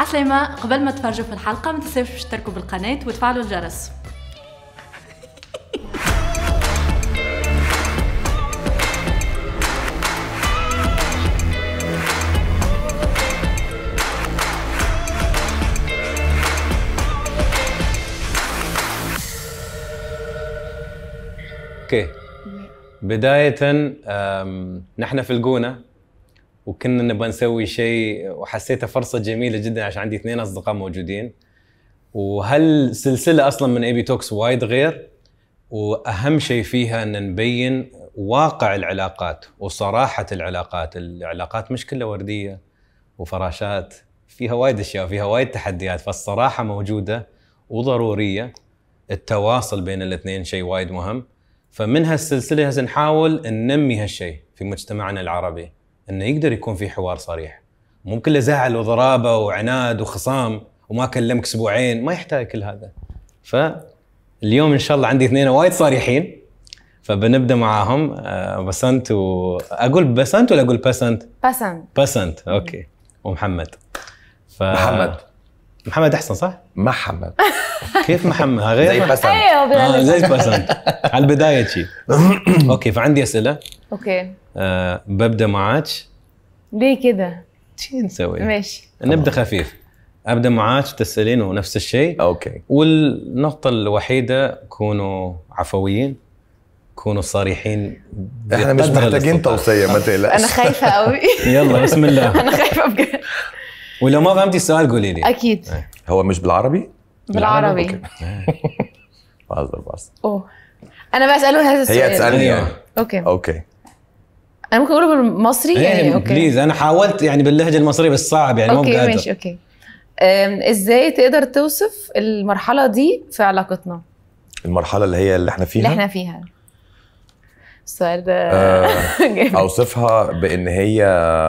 عسلامة قبل ما تفرجوا في الحلقة ما تنساوش تشتركوا بالقناة وتفعلوا الجرس اوكي بداية نحن في الجونة وكنا نبغى نسوي شيء وحسيتها فرصة جميلة جدا عشان عندي اثنين اصدقاء موجودين وهالسلسلة اصلا من اي بي توكس وايد غير واهم شيء فيها ان نبين واقع العلاقات وصراحة العلاقات، العلاقات مش كلها وردية وفراشات فيها وايد اشياء فيها وايد تحديات فالصراحة موجودة وضرورية التواصل بين الاثنين شيء وايد مهم فمن هالسلسله هسه نحاول ننمي هالشيء في مجتمعنا العربي انه يقدر يكون في حوار صريح مو كله زعل وضرابه وعناد وخصام وما كلمك اسبوعين ما يحتاج كل هذا فاليوم ان شاء الله عندي اثنين وايد صريحين فبنبدا معاهم آه، بسنت و اقول بسنت ولا اقول بسنت؟ بسنت بسنت اوكي ومحمد ف... محمد محمد احسن صح؟ محمد كيف محمد غير زي بسنت ايوه آه زي بسنت على البدايه شي اوكي فعندي اسئله اوكي آه ببدا معاك ليه كده؟ شي نسوي؟ ماشي نبدا خفيف ابدا معاك تسالين ونفس الشيء اوكي والنقطه الوحيده كونوا عفويين كونوا صريحين احنا مش محتاجين توصيه ما تقلقش انا خايفه قوي يلا بسم الله انا خايفه بجد ولو ما فهمتي السؤال قولي لي اكيد هو مش بالعربي؟ بالعربي بهزر بس اوه انا بساله هذا السؤال هي تسالني يعني اوكي اوكي انا ممكن اقوله بالمصري يعني يعني اوكي بليز انا حاولت يعني باللهجه المصريه بس صعب يعني مو اوكي بقادر ماشي اوكي أم، ازاي تقدر توصف المرحله دي في علاقتنا المرحله اللي هي اللي احنا فيها اللي احنا فيها السؤال ده آه، جامد. اوصفها بان هي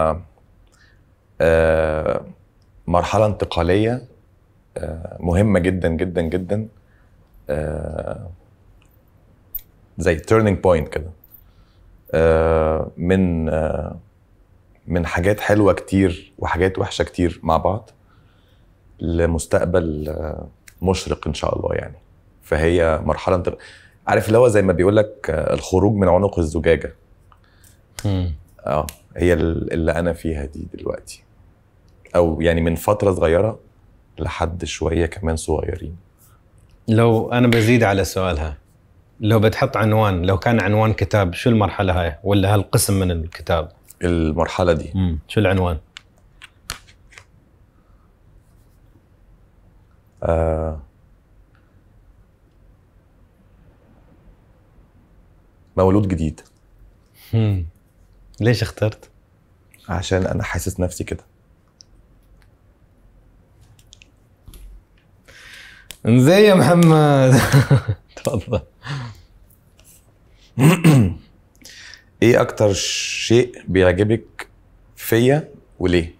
آه، مرحله انتقاليه آه، مهمه جدا جدا جدا آه، زي تيرنينج بوينت كده آه، من آه، من حاجات حلوه كتير وحاجات وحشه كتير مع بعض لمستقبل آه، مشرق ان شاء الله يعني فهي مرحله انت عارف اللي هو زي ما بيقول لك آه، الخروج من عنق الزجاجه مم. اه هي ال- اللي انا فيها دي دلوقتي او يعني من فتره صغيره لحد شويه كمان صغيرين لو انا بزيد على سؤالها لو بتحط عنوان لو كان عنوان كتاب شو المرحله هاي ولا هالقسم من الكتاب المرحله دي مم. شو العنوان آه مولود جديد مم. ليش اخترت عشان انا حاسس نفسي كده زي يا محمد تفضل ايه اكتر شيء بيعجبك فيا وليه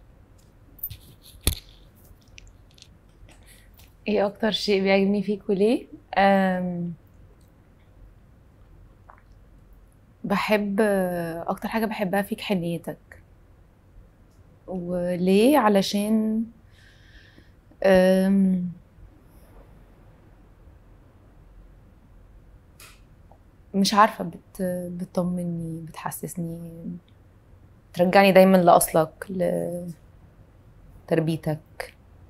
ايه اكتر شيء بيعجبني فيك وليه أم... بحب اكتر حاجه بحبها فيك حنيتك وليه علشان أم... مش عارفه بت... بتطمني بتحسسني ترجعني دايما لاصلك لتربيتك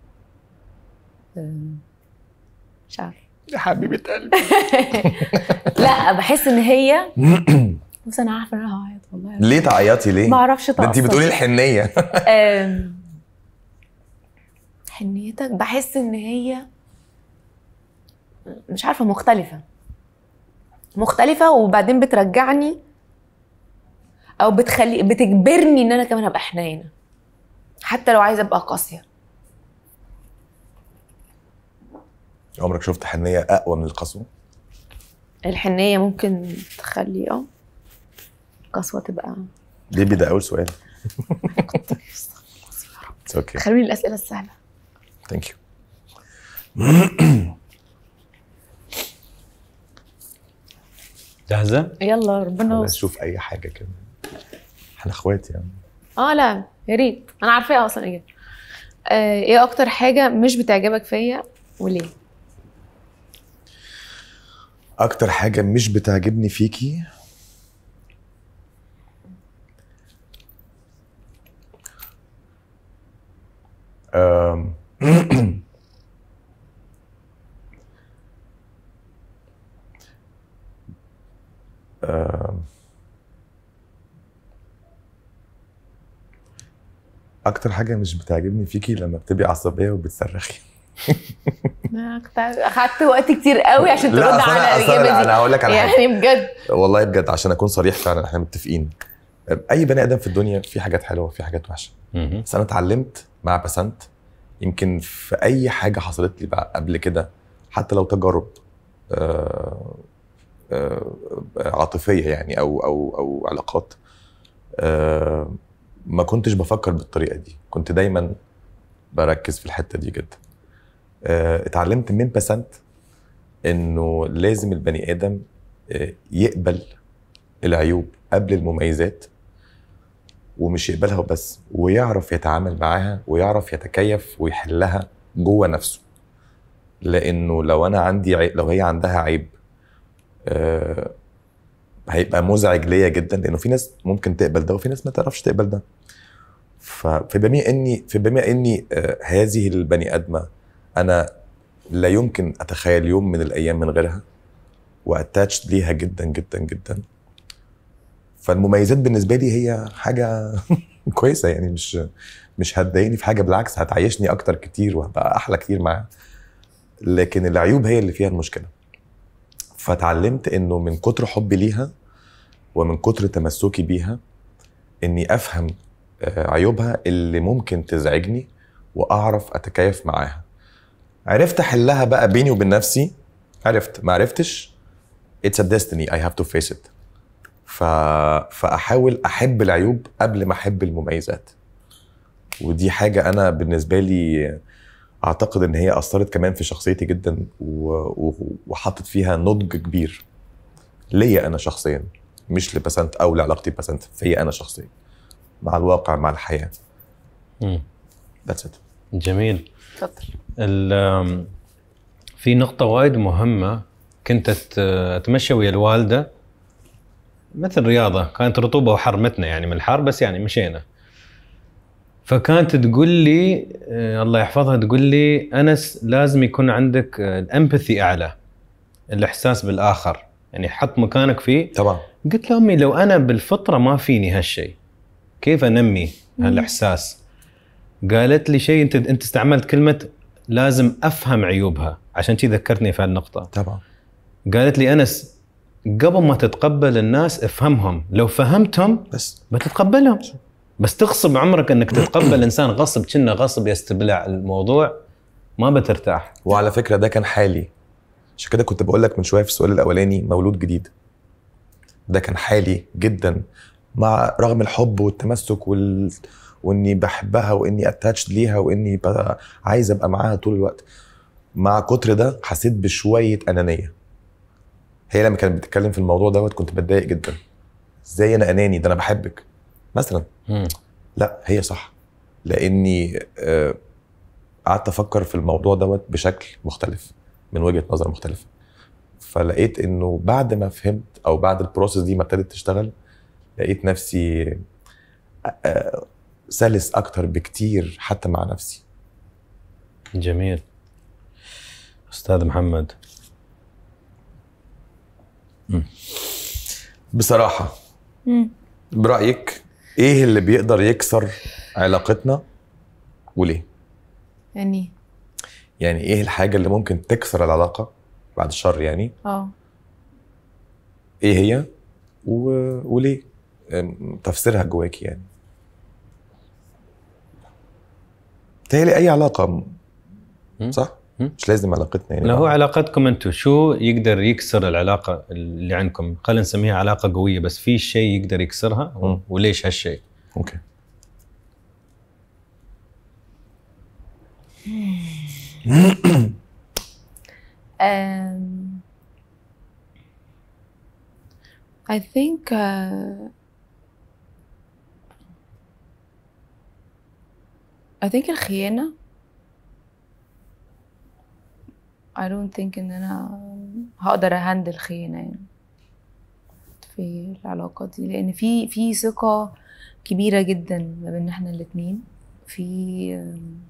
أم، مش عارفه يا حبيبه قلبي لا بحس ان هي بس انا عارفه ان انا هعيط والله ليه تعيطي ليه؟ ما اعرفش ده انت بتقولي الحنيه أم، حنيتك بحس ان هي مش عارفه مختلفه مختلفه وبعدين بترجعني او بتخلي بتجبرني ان انا كمان ابقى حنينه حتى لو عايزه ابقى قاسيه عمرك شفت حنيه اقوى من القسوه؟ الحنيه ممكن تخلي اه قسوه تبقى بيبي ده اول سؤال اوكي خلوني الاسئله السهله ثانك يو جاهزه يلا ربنا يستر. شوف اي حاجه كده احنا اخوات يعني اه لا يا ريت انا عارفاها اصلا اجابه آه ايه اكتر حاجه مش بتعجبك فيا وليه اكتر حاجه مش بتعجبني فيكي أم. أم. اكتر حاجه مش بتعجبني فيكي لما بتبقي عصبيه وبتصرخي أنا كنت اخدت وقت كتير قوي عشان ترد لا، أصل أنا- على أصل أنا- الاجابه دي أنا هقول لك على حاجة. يعني بجد والله بجد عشان اكون صريح فعلا احنا متفقين اي بني ادم في الدنيا في حاجات حلوه وفي حاجات وحشه مهم. بس انا اتعلمت مع بسنت يمكن في اي حاجه حصلت لي بقى قبل كده حتى لو تجارب آه، آه، عاطفيه يعني او او او علاقات آه، ما كنتش بفكر بالطريقه دي كنت دايما بركز في الحته دي جدا آه، اتعلمت من بسنت انه لازم البني ادم آه، يقبل العيوب قبل المميزات ومش يقبلها وبس ويعرف يتعامل معاها ويعرف يتكيف ويحلها جوه نفسه لانه لو انا عندي عيب لو هي عندها عيب آه هيبقى مزعج ليا جدا لانه في ناس ممكن تقبل ده وفي ناس ما تعرفش تقبل ده ف- فبما اني فبما اني آه هذه البني ادمه انا لا يمكن اتخيل يوم من الايام من غيرها واتاتشد ليها جدا جدا جدا فالمميزات بالنسبه لي هي حاجه كويسه يعني مش مش هتضايقني في حاجه بالعكس هتعيشني اكتر كتير وهبقى احلى كتير معاها لكن العيوب هي اللي فيها المشكله فتعلمت انه من كتر حبي ليها ومن كتر تمسكي بيها اني افهم آه، عيوبها اللي ممكن تزعجني واعرف اتكيف معاها عرفت احلها بقى بيني وبين نفسي عرفت ما عرفتش it's a destiny I have to face it ف... فاحاول احب العيوب قبل ما احب المميزات ودي حاجه انا بالنسبه لي اعتقد ان هي اثرت كمان في شخصيتي جدا و... و... وحطت فيها نضج كبير ليا انا شخصيا مش لبسنت او لعلاقتي ببسنت فيا انا شخصيا مع الواقع مع الحياه مم. ذاتس ات جميل اتفضل ال- آم، في نقطة وايد مهمة كنت أت- أتمشى ويا الوالدة مثل رياضة كانت رطوبة وحرمتنا يعني من الحر بس يعني مشينا فكانت تقول لي آه، الله يحفظها تقول لي أنس لازم يكون عندك الامباثي أعلى الإحساس بالآخر يعني حط مكانك فيه طبعا قلت له امي لو انا بالفطره ما فيني هالشيء كيف انمي هالاحساس؟ قالت لي شيء انت انت استعملت كلمه لازم افهم عيوبها عشان كذي ذكرتني في هالنقطه طبعا قالت لي انس قبل ما تتقبل الناس افهمهم لو فهمتهم بس بتتقبلهم بس تغصب عمرك انك تتقبل انسان غصب كنا غصب يستبلع الموضوع ما بترتاح وعلى فكره ده كان حالي عشان كده كنت بقول لك من شويه في السؤال الاولاني مولود جديد ده كان حالي جدا مع رغم الحب والتمسك وال... واني بحبها واني اتاتشد ليها واني ب... عايز ابقى معاها طول الوقت مع كتر ده حسيت بشويه انانيه هي لما كانت بتتكلم في الموضوع دوت كنت بتضايق جدا ازاي انا اناني ده انا بحبك مثلا مم. لا هي صح لاني آه، قعدت افكر في الموضوع دوت بشكل مختلف من وجهه نظر مختلفه فلقيت انه بعد ما فهمت او بعد البروسيس دي ما ابتدت تشتغل لقيت نفسي آه، سلس اكتر بكتير حتى مع نفسي جميل استاذ محمد بصراحه مم. برايك ايه اللي بيقدر يكسر علاقتنا وليه يعني يعني ايه الحاجه اللي ممكن تكسر العلاقه بعد الشر يعني اه ايه هي و... وليه أم، تفسيرها جواكي يعني تهيألي اي علاقه م- مم. صح مم. مش لازم علاقتنا يعني لو هو علاقتكم انتم شو يقدر يكسر العلاقه اللي عندكم خلينا نسميها علاقه قويه بس في شيء يقدر يكسرها مم. وليش هالشيء اوكي Um, I think uh, I think الخيانة I don't think ان انا هقدر اهندل خيانه يعني في العلاقه دي لان في في ثقه كبيره جدا ما بيننا احنا الاتنين في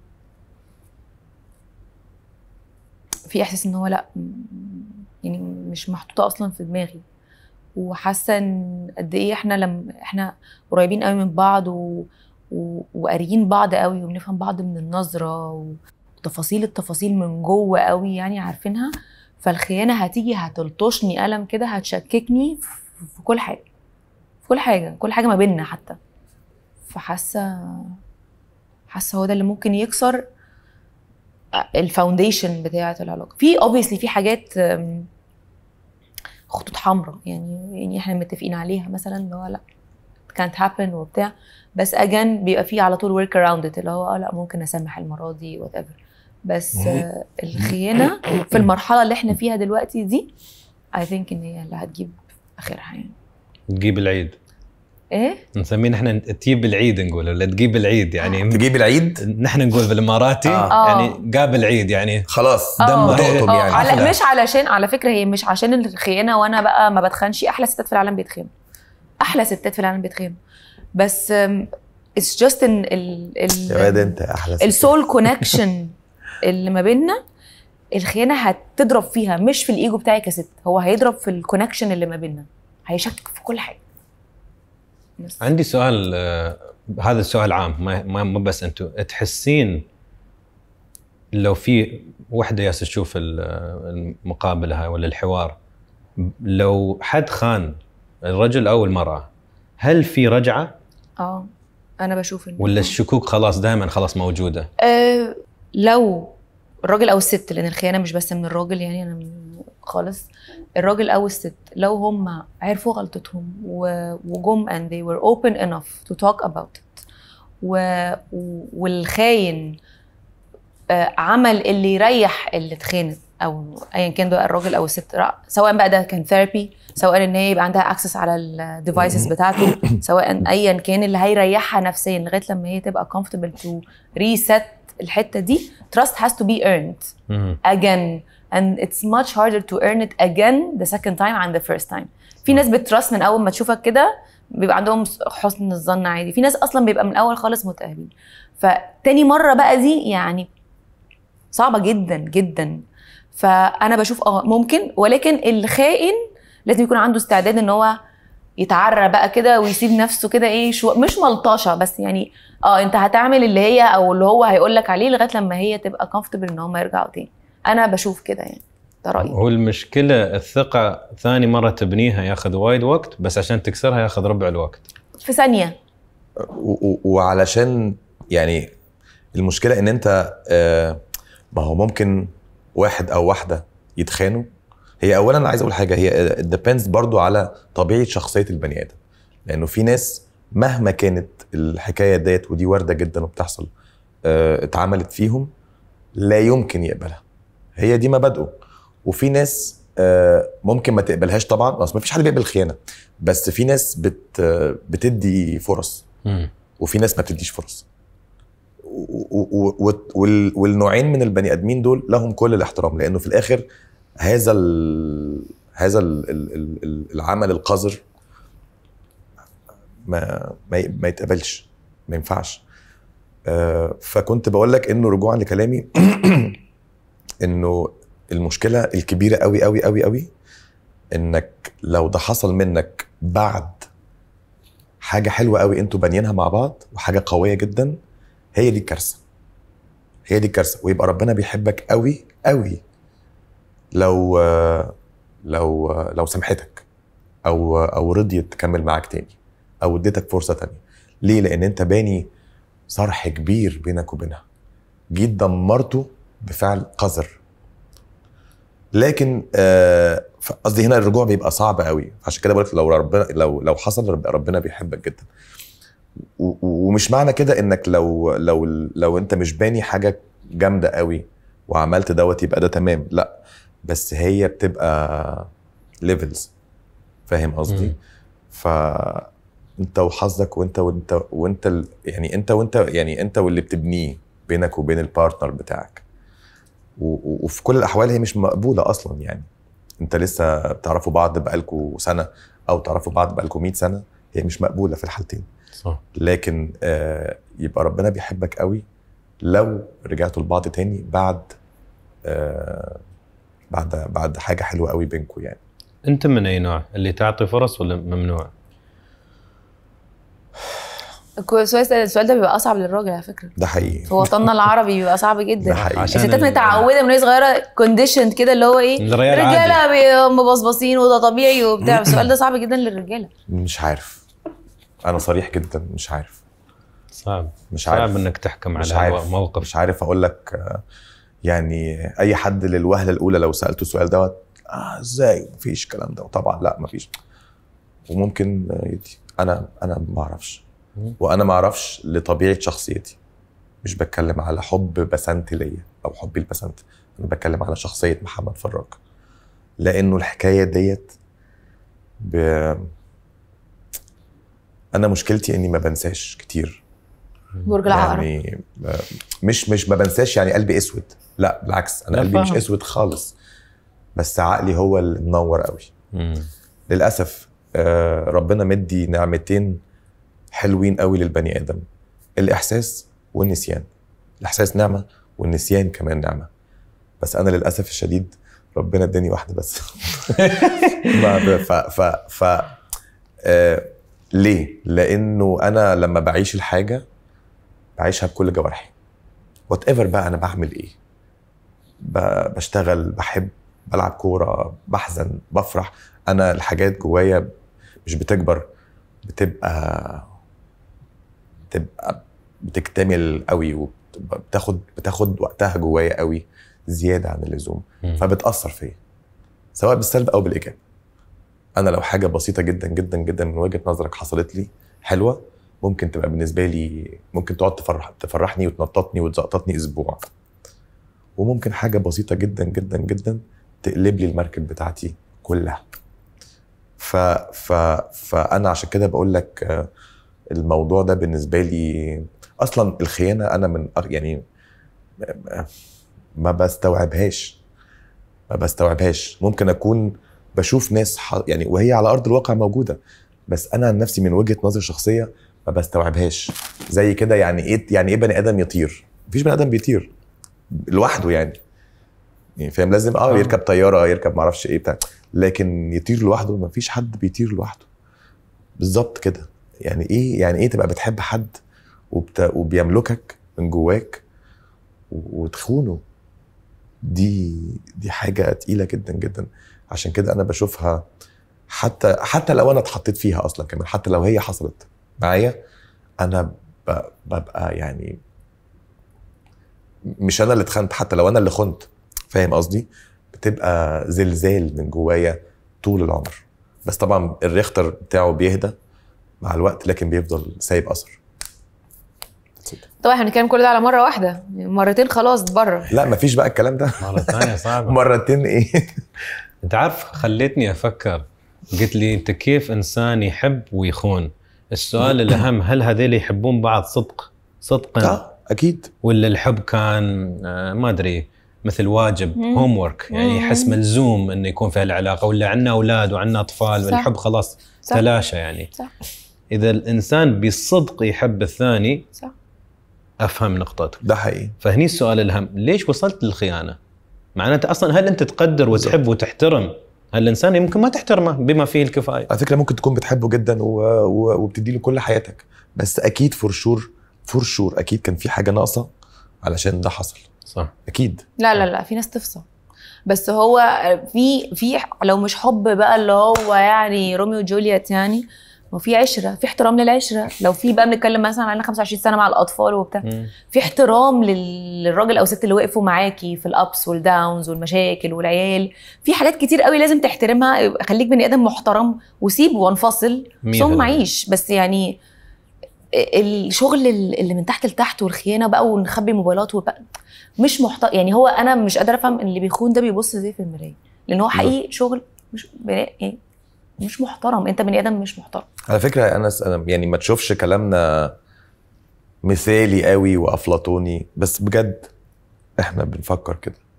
في احساس ان هو لا م- يعني مش محطوطه اصلا في دماغي وحاسه ان قد ايه احنا لما احنا قريبين قوي من بعض و... و... وقاريين بعض قوي وبنفهم بعض من النظره و... وتفاصيل التفاصيل من جوه قوي يعني عارفينها فالخيانه هتيجي هتلطشني قلم كده هتشككني في في كل حاجه في كل حاجه كل حاجه ما بيننا حتى فحاسه حاسه هو ده اللي ممكن يكسر الفاونديشن بتاعه العلاقه في اوبviously في حاجات أم، خطوط حمراء يعني يعني احنا متفقين عليها مثلا اللي هو لا كانت هابن وبتاع بس اجان بيبقى فيه على طول ورك اراوند اللي هو اه لا ممكن اسامح المره دي وات ايفر بس آه، الخيانه في المرحله اللي احنا فيها دلوقتي دي اي ثينك ان هي اللي هتجيب اخرها يعني تجيب العيد ايه نسميه نحن تجيب العيد نقول ولا تجيب العيد يعني تجيب العيد نحن نقول بالاماراتي آه. يعني قابل عيد يعني خلاص آه. دم طقطم اه يعني على حفلة. مش علشان على فكره هي مش عشان الخيانه وانا بقى ما بتخنش احلى ستات في العالم بيتخانوا احلى ستات في العالم بيتخانوا بس اتس جاست ان ال يا واد انت احلى ست. السول كونكشن اللي ما بيننا الخيانه هتضرب فيها مش في الايجو بتاعي كست هو هيضرب في الكونكشن اللي ما بيننا هيشكك في كل حاجه بس. عندي سؤال آه، هذا السؤال عام ما ما مو بس انتم تحسين لو في وحده ياس تشوف ال- المقابله هاي ولا الحوار لو حد خان الرجل او المراه هل في رجعه اه انا بشوف ان ولا الشكوك خلاص دائما خلاص موجوده أه لو الراجل او الست لان الخيانه مش بس من الراجل يعني انا من- خالص الراجل او الست لو هم عرفوا غلطتهم و- وجم and they were open enough to talk about it و... و- والخاين آه، عمل اللي يريح اللي اتخانت او ايا كان بقى الراجل او الست رأ- سواء بقى ده كان ثيرابي سواء ان هي يبقى عندها اكسس على الديفايسز بتاعته سواء ايا كان اللي هيريحها نفسيا لغايه لما هي تبقى comfortable to reset الحته دي trust has to be earned مم. again and it's much harder to earn it again the second time and the first time في ناس بترست من اول ما تشوفك كده بيبقى عندهم حسن الظن عادي في ناس اصلا بيبقى من الاول خالص متاهلين فتاني مره بقى دي يعني صعبه جدا جدا فانا بشوف اه ممكن ولكن الخائن لازم يكون عنده استعداد ان هو يتعرى بقى كده ويسيب نفسه كده ايه شو مش ملطشه بس يعني اه انت هتعمل اللي هي او اللي هو هيقول لك عليه لغايه لما هي تبقى كومفورتبل ان هم يرجعوا تاني انا بشوف كده يعني ده رايي هو المشكله الثقه ثاني مره تبنيها ياخذ وايد وقت بس عشان تكسرها ياخذ ربع الوقت في ثانيه و- و- وعلشان يعني المشكله ان انت آه، ما هو ممكن واحد او واحده يتخانوا هي اولا أنا عايز اقول حاجه هي ديبيندز برضو على طبيعه شخصيه البني ادم لانه في ناس مهما كانت الحكايه ديت ودي وارده جدا وبتحصل آه، اتعملت فيهم لا يمكن يقبلها هي دي مبادئه وفي ناس آه، ممكن ما تقبلهاش طبعا اصل ما فيش حد بيقبل الخيانه بس في ناس بت بتدي فرص مم. وفي ناس ما بتديش فرص و- و- و- وال- والنوعين من البني ادمين دول لهم كل الاحترام لانه في الاخر هذا ال هذا ال ال ال العمل القذر ما ما ي- ما يتقبلش ما ينفعش آه، فكنت بقول لك انه رجوعا لكلامي انه المشكله الكبيره قوي قوي قوي قوي انك لو ده حصل منك بعد حاجه حلوه قوي انتوا بانيينها مع بعض وحاجه قويه جدا هي دي الكارثه هي دي الكارثه ويبقى ربنا بيحبك قوي قوي لو لو لو سامحتك او او رضيت تكمل معاك تاني او اديتك فرصه تانية ليه لان انت باني صرح كبير بينك وبينها جيت دمرته بفعل قذر لكن آه، ف- قصدي هنا الرجوع بيبقى صعب قوي عشان كده بقول لك لو ربنا لو لو حصل رب- ربنا بيحبك جدا و- و- ومش معنى كده انك لو لو لو انت مش باني حاجه جامده قوي وعملت دوت يبقى ده تمام لا بس هي بتبقى ليفلز فاهم قصدي مم. ف انت وحظك وانت وانت وانت ال- يعني انت وانت يعني انت واللي بتبنيه بينك وبين البارتنر بتاعك و- و- وفي كل الاحوال هي مش مقبوله اصلا يعني انت لسه بتعرفوا بعض بقالكوا سنه او تعرفوا بعض بقالكوا 100 سنه هي مش مقبوله في الحالتين صح لكن آه يبقى ربنا بيحبك قوي لو رجعتوا لبعض تاني بعد آه بعد بعد حاجه حلوه قوي بينكم يعني انت من اي نوع؟ اللي تعطي فرص ولا ممنوع؟ السؤال السؤال ده بيبقى اصعب للراجل على فكره ده حقيقي في وطننا العربي بيبقى صعب ده جدا حقيقي عشان الستات ال- متعوده من وهي صغيره كونديشند كده اللي هو ايه الرجال عادي الرجاله بي- مبصبصين وده طبيعي وبتاع السؤال ده صعب جدا للرجاله مش عارف انا صريح جدا مش عارف صعب مش صعب عارف انك تحكم مش على عارف موقف مش عارف اقول لك آه، يعني اي حد للوهله الاولى لو سالته السؤال دوت اه ازاي مفيش الكلام ده طبعا لا مفيش وممكن آه، يدي انا انا ما اعرفش مم. وانا ما اعرفش لطبيعه شخصيتي مش بتكلم على حب بسنت ليا او حبي لبسنت انا بتكلم على شخصيه محمد فراج لانه الحكايه ديت ب... انا مشكلتي اني ما بنساش كتير برج العقرب يعني آه، مش مش ما بنساش يعني قلبي اسود لا بالعكس انا لا قلبي مش فاهم. اسود خالص بس عقلي هو اللي منور قوي مم. للاسف آه، ربنا مدي نعمتين حلوين قوي للبني ادم الاحساس والنسيان الاحساس نعمه والنسيان كمان نعمه بس انا للاسف الشديد ربنا اداني واحده بس ما ب- ف ف ف آه ليه لانه انا لما بعيش الحاجه بعيشها بكل جوارحي وات ايفر بقى انا بعمل ايه ب- بشتغل بحب بلعب كوره بحزن بفرح انا الحاجات جوايا مش بتكبر بتبقى بتبقى بتكتمل قوي وبتاخد بتاخد وقتها جوايا قوي زياده عن اللزوم مم. فبتاثر فيا سواء بالسلب او بالايجاب انا لو حاجه بسيطه جدا جدا جدا من وجهه نظرك حصلت لي حلوه ممكن تبقى بالنسبه لي ممكن تقعد تفرح تفرحني وتنططني وتزقططني اسبوع وممكن حاجه بسيطه جدا جدا جدا تقلب لي المركب بتاعتي كلها ف ف فانا عشان كده بقول لك آه، الموضوع ده بالنسبه لي اصلا الخيانه انا من أغ- يعني آه، ما بستوعبهاش ما بستوعبهاش ممكن اكون بشوف ناس ح... يعني وهي على ارض الواقع موجوده بس انا عن نفسي من وجهه نظر شخصيه ما بستوعبهاش زي كده يعني ايه يعني ايه بني ادم يطير مفيش بني ادم بيطير لوحده يعني يعني فاهم لازم اه آه. يركب طياره يركب معرفش ايه بتاع لكن يطير لوحده مفيش حد بيطير لوحده بالظبط كده يعني ايه يعني ايه تبقى بتحب حد وبت... وبيملكك من جواك و- وتخونه دي دي حاجه تقيله جدا جدا عشان كده انا بشوفها حتى حتى لو انا اتحطيت فيها اصلا كمان حتى لو هي حصلت معايا انا ب- ببقى يعني مش انا اللي اتخنت حتى لو انا اللي خنت فاهم قصدي بتبقى زلزال من جوايا طول العمر بس طبعا الريختر بتاعه بيهدى مع الوقت لكن بيفضل سايب اثر طبعا احنا بنتكلم كل ده على مره واحده مرتين خلاص بره لا مفيش بقى الكلام ده مره ثانيه صعبه مرتين ايه انت عارف خليتني افكر قلت لي انت كيف انسان يحب ويخون السؤال الاهم هل هذيل يحبون بعض صدق صدقا اه اكيد ولا الحب كان آه، ما ادري مثل واجب مم. هوم ورك يعني يحس مم. ملزوم انه يكون في هالعلاقه ولا عندنا اولاد وعندنا اطفال صح. والحب خلاص صح. تلاشى يعني صح اذا الانسان بالصدق يحب الثاني صح افهم نقطته ده حقيقي فهني السؤال الاهم ليش وصلت للخيانه معناته اصلا هل انت تقدر وتحب وتحترم هالانسان يمكن ما تحترمه بما فيه الكفايه على فكره ممكن تكون بتحبه جدا و... و... وبتدي له كل حياتك بس اكيد فور شور فور شور اكيد كان في حاجه ناقصه علشان ده حصل صح اكيد لا لا لا في ناس تفصل بس هو في في لو مش حب بقى اللي هو يعني روميو وجولييت يعني ما في عشره في احترام للعشره لو في بقى بنتكلم مثلا على 25 سنه مع الاطفال وبتاع مم. في احترام لل- للراجل او الست اللي وقفوا معاكي في الابس والداونز والمشاكل والعيال في حاجات كتير قوي لازم تحترمها خليك بني ادم محترم وسيب وانفصل مية ثم بالمية. عيش بس يعني الشغل اللي من تحت لتحت والخيانه بقى ونخبي موبايلات وبقى مش محترم يعني هو انا مش قادره افهم ان اللي بيخون ده بيبص ازاي في المرايه لان هو حقيقي شغل مش بني- يعني مش محترم انت بني ادم مش محترم على فكره يا انس انا يعني ما تشوفش كلامنا مثالي قوي وافلاطوني بس بجد احنا بنفكر كده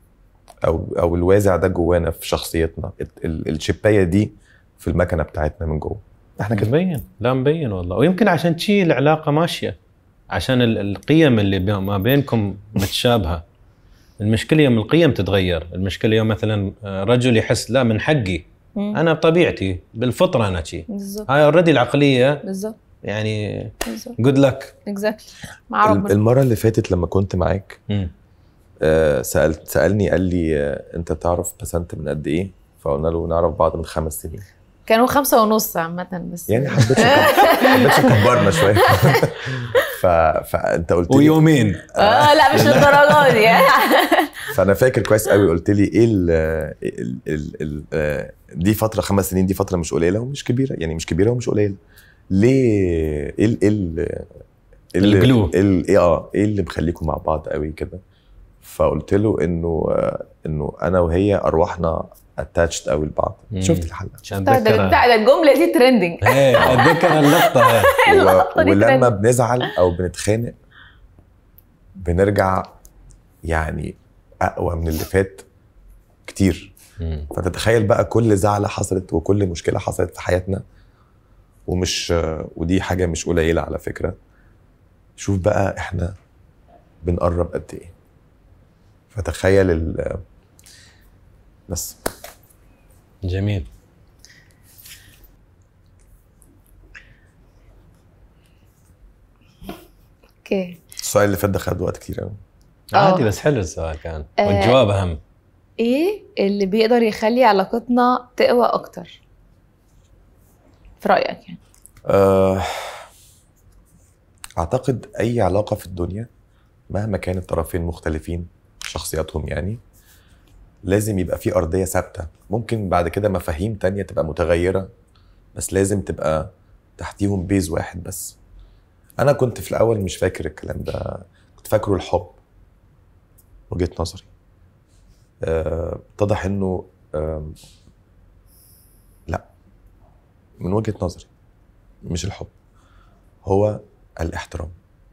او او الوازع ده جوانا في شخصيتنا ال- ال- الشبايه دي في المكنه بتاعتنا من جوه احنا كده مبين لا مبين والله ويمكن عشان شي العلاقه ماشيه عشان ال- القيم اللي بي- ما بينكم متشابهه المشكله يوم القيم تتغير المشكله يوم مثلا آه، رجل يحس لا من حقي مم. انا بطبيعتي بالفطره انا شي بالظبط هاي اوريدي العقليه بالظبط يعني بالظبط جود لك اكزاكتلي مع ال- ربنا المره اللي فاتت لما كنت معاك مم. آه، سالت سالني قال لي آه، انت تعرف بسنت من قد ايه فقلنا له نعرف بعض من خمس سنين كانوا خمسة ونص عامة بس يعني حبيت حبيت كبرنا شويه ف... فانت قلت لي ويومين اه لا مش للدرجة دي فانا فاكر كويس قوي قلت لي ايه ال ال ال ال آه، دي فتره خمس سنين دي فتره مش قليله ومش كبيره يعني مش كبيره ومش قليله ليه ايه ال ايه ال إيه ال- الجلو. إيه ال- ايه اه ايه اللي مخليكم مع بعض قوي كده فقلت له انه آه، انه انا وهي ارواحنا اتاتشد قوي لبعض مم. شفت الحلقه عشان بتاع ده اتذكر بتاع ده الجملة دي ترندنج ايه اتذكر اللقطه هاي. اللقطة دي ولما ترند. بنزعل او بنتخانق بنرجع يعني اقوى من اللي فات كتير مم. فتتخيل بقى كل زعلة حصلت وكل مشكلة حصلت في حياتنا ومش ودي حاجة مش قليلة على فكرة شوف بقى احنا بنقرب قد ايه فتخيل ال بس جميل اوكي السؤال اللي فات ده خد وقت كتير قوي عادي آه. بس حلو السؤال كان آه. والجواب اهم ايه اللي بيقدر يخلي علاقتنا تقوى اكتر في رأيك يعني أه اعتقد اي علاقة في الدنيا مهما كان الطرفين مختلفين شخصياتهم يعني لازم يبقى في ارضيه ثابته ممكن بعد كده مفاهيم تانية تبقى متغيره بس لازم تبقى تحتيهم بيز واحد بس انا كنت في الاول مش فاكر الكلام ده كنت فاكره الحب وجهه نظري آه، اتضح انه آم، لا من وجهه نظري مش الحب هو الاحترام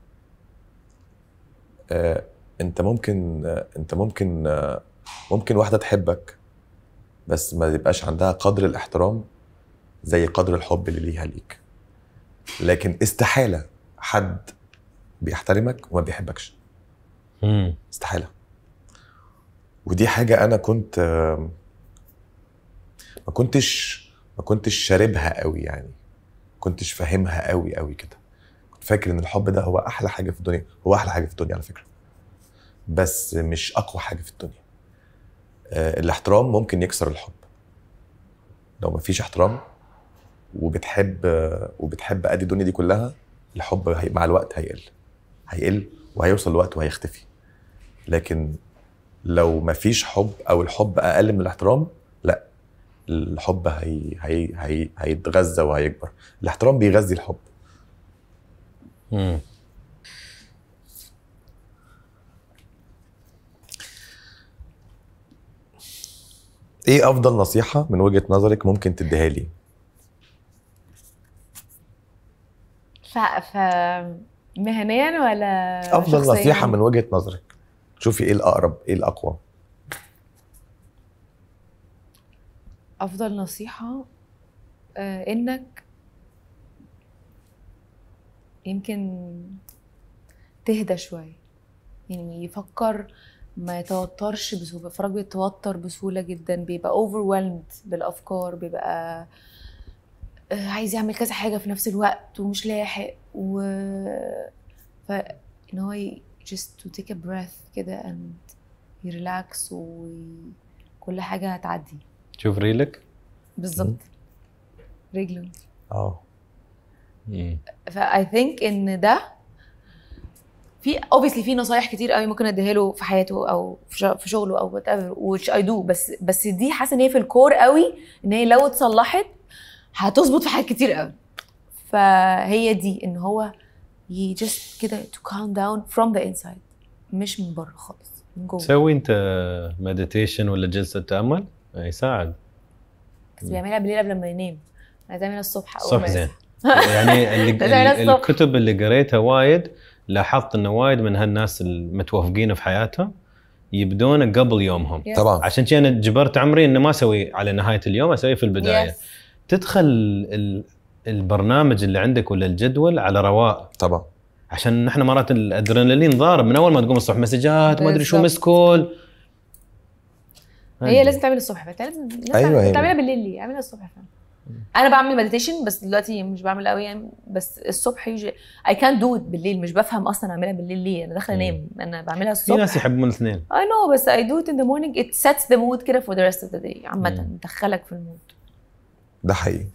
آه، انت ممكن آه، انت ممكن آه، ممكن واحده تحبك بس ما يبقاش عندها قدر الاحترام زي قدر الحب اللي ليها ليك لكن استحاله حد بيحترمك وما بيحبكش مم. استحاله ودي حاجه انا كنت آم، ما كنتش ما كنتش شاربها قوي يعني كنتش فاهمها قوي قوي كده كنت فاكر ان الحب ده هو احلى حاجه في الدنيا هو احلى حاجه في الدنيا على فكره بس مش اقوى حاجه في الدنيا آه، الاحترام ممكن يكسر الحب لو مفيش احترام وبتحب آه، وبتحب ادي الدنيا دي كلها الحب هي مع الوقت هيقل هيقل وهيوصل لوقت وهيختفي لكن لو مفيش حب او الحب اقل من الاحترام لا الحب هي هي هي هيتغذى وهيكبر الاحترام بيغذي الحب مم. ايه افضل نصيحه من وجهه نظرك ممكن تديها لي ف... ف... مهنيا ولا افضل شخصياً؟ نصيحه من وجهه نظرك شوفي ايه الاقرب ايه الاقوى افضل نصيحه آه انك يمكن تهدى شويه يعني يفكر ما يتوترش بسهوله فراج بيتوتر بسهوله جدا بيبقى overwhelmed بالافكار بيبقى آه، عايز يعمل كذا حاجه في نفس الوقت ومش لاحق و ف ان هو ي- just to take a breath كده and يريلاكس وكل حاجه هتعدي شوف ريلك بالظبط رجله اه مم. فاي ثينك ان ده في obviously في نصايح كتير قوي ممكن اديها له في حياته او في ش- في شغله او وات ايفر which I do بس بس دي حاسه ان هي في الكور قوي ان هي لو اتصلحت هتظبط في حاجات كتير قوي فهي دي ان هو ي just كده to calm down from the inside مش من بره خالص من جوه تسوي انت مديتيشن ولا جلسه تامل يساعد بس بيعملها بالليل قبل ما ينام عايز اعملها الصبح أول الصبح ما زين يصحى. يعني اللي لازم أعملها اللي- الصبح. الكتب اللي قريتها وايد لاحظت انه وايد من هالناس المتوفقين في حياتهم يبدون قبل يومهم Yes. طبعا عشان كذا انا جبرت عمري انه ما اسوي على نهايه اليوم اسوي في البدايه Yes. تدخل ال- البرنامج اللي عندك ولا الجدول على رواق طبعا عشان نحن مرات الادرينالين ضارب من اول ما تقوم الصبح مسجات ما ادري شو بالضبط. مسكول هي لازم تعمل الصبح فعلا لازم لازم أيوة، تعمل- هي- تعملها بالليل ليه؟ اعملها الصبح فعلا انا بعمل مديتيشن بس دلوقتي مش بعمل قوي يعني بس الصبح يجي اي كان دو بالليل مش بفهم اصلا اعملها بالليل ليه انا داخله مم. انام انا بعملها في الصبح ناس يحبون الاثنين I know بس I do it in the morning it sets the mood كده for the rest of the day عامة مم. تدخلك في المود ده حقيقي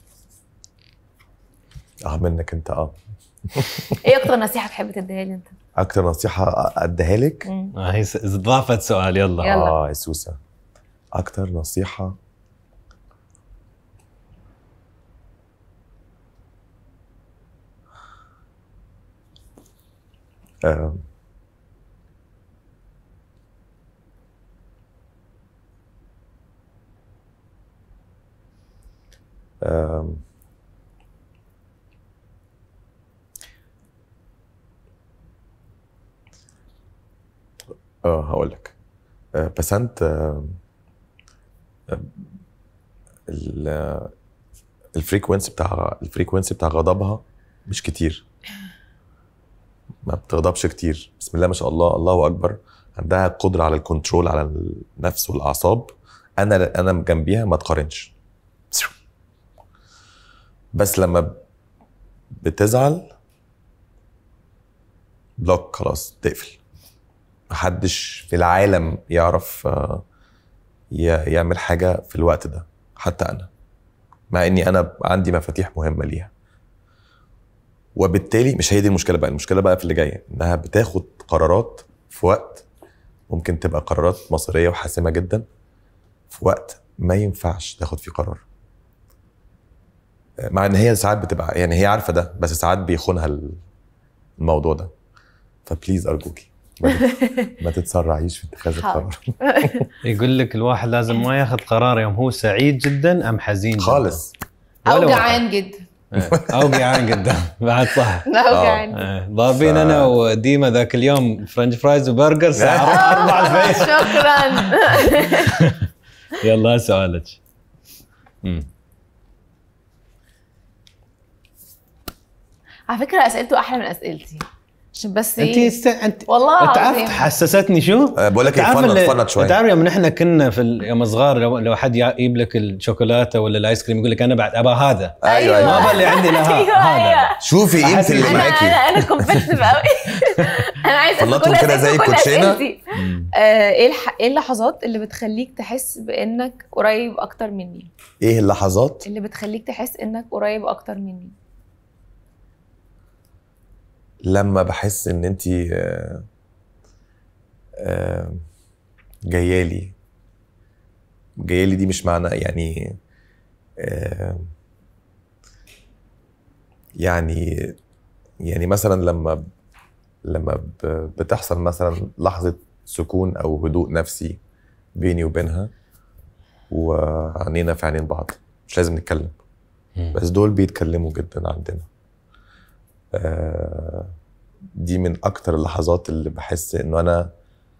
اه منك انت اه ايه اكتر نصيحة تحب تديها لي انت؟ اكتر نصيحه اديها لك مم. آه هي س- ضافت سؤال يلا يلا. اه يا سوسه اكتر نصيحه آم. آم. اه هقول لك آه، بسنت آه، آه، ال- الفريكونسي بتاع الفريكونسي بتاع غضبها مش كتير ما بتغضبش كتير بسم الله ما شاء الله الله اكبر عندها قدره على الكنترول على النفس والاعصاب انا انا جنبيها ما تقارنش بس لما بتزعل بلوك خلاص تقفل محدش في العالم يعرف آه، ي- يعمل حاجة في الوقت ده حتى أنا مع إني أنا عندي مفاتيح مهمة ليها وبالتالي مش هي دي المشكلة بقى المشكلة بقى في اللي جاية إنها بتاخد قرارات في وقت ممكن تبقى قرارات مصيرية وحاسمة جدا في وقت ما ينفعش تاخد فيه قرار مع ان هي ساعات بتبقى يعني هي عارفه ده بس ساعات بيخونها الموضوع ده فبليز ارجوكي ما تت- ما تتسرعيش في اتخاذ حاضر. القرار يقول لك الواحد لازم ما ياخذ قرار يوم هو سعيد جدا ام حزين جدا خالص ولا او واحد. جعان جدا إيه، او جعان قدام بعد صح او آه. جعان إيه، ضاربين ف- انا وديما ذاك اليوم فرنش فرايز وبرجر الساعه 4 الفجر شكرا يلا سؤالك مم. على فكرة اسئلته احلى من اسئلتي عشان بس انت ايه است... انت والله انت عارف العظيم. حسستني شو؟ أه، بقول لك ايه تعرف فنط اللي- فنط شويه تعرف يوم نحن كنا في ال- يوم صغار لو, لو حد يجيب لك الشوكولاته ولا الايس كريم يقول لك انا بعد ابى هذا ايوه ما ايوه ابى اللي عندي لا ها- أيوة، هذا أيوة. شوفي قيمه أحس اللي إن انا معاكي انا انا كومبتيتيف قوي انا عايزه فلطهم كل كده أسئلة- زي كل الكوتشينة. أسئلتي. مم. آه، ايه الح... ايه اللحظات اللي بتخليك تحس بانك قريب اكتر مني ايه اللحظات اللي بتخليك تحس انك قريب اكتر مني لما بحس ان انت جايالي جايالي دي مش معنى يعني آه، يعني يعني مثلا لما لما ب- بتحصل مثلا لحظة سكون أو هدوء نفسي بيني وبينها وعنينا في عينين بعض مش لازم نتكلم مم. بس دول بيتكلموا جدا عندنا آه، دي من اكتر اللحظات اللي بحس انه انا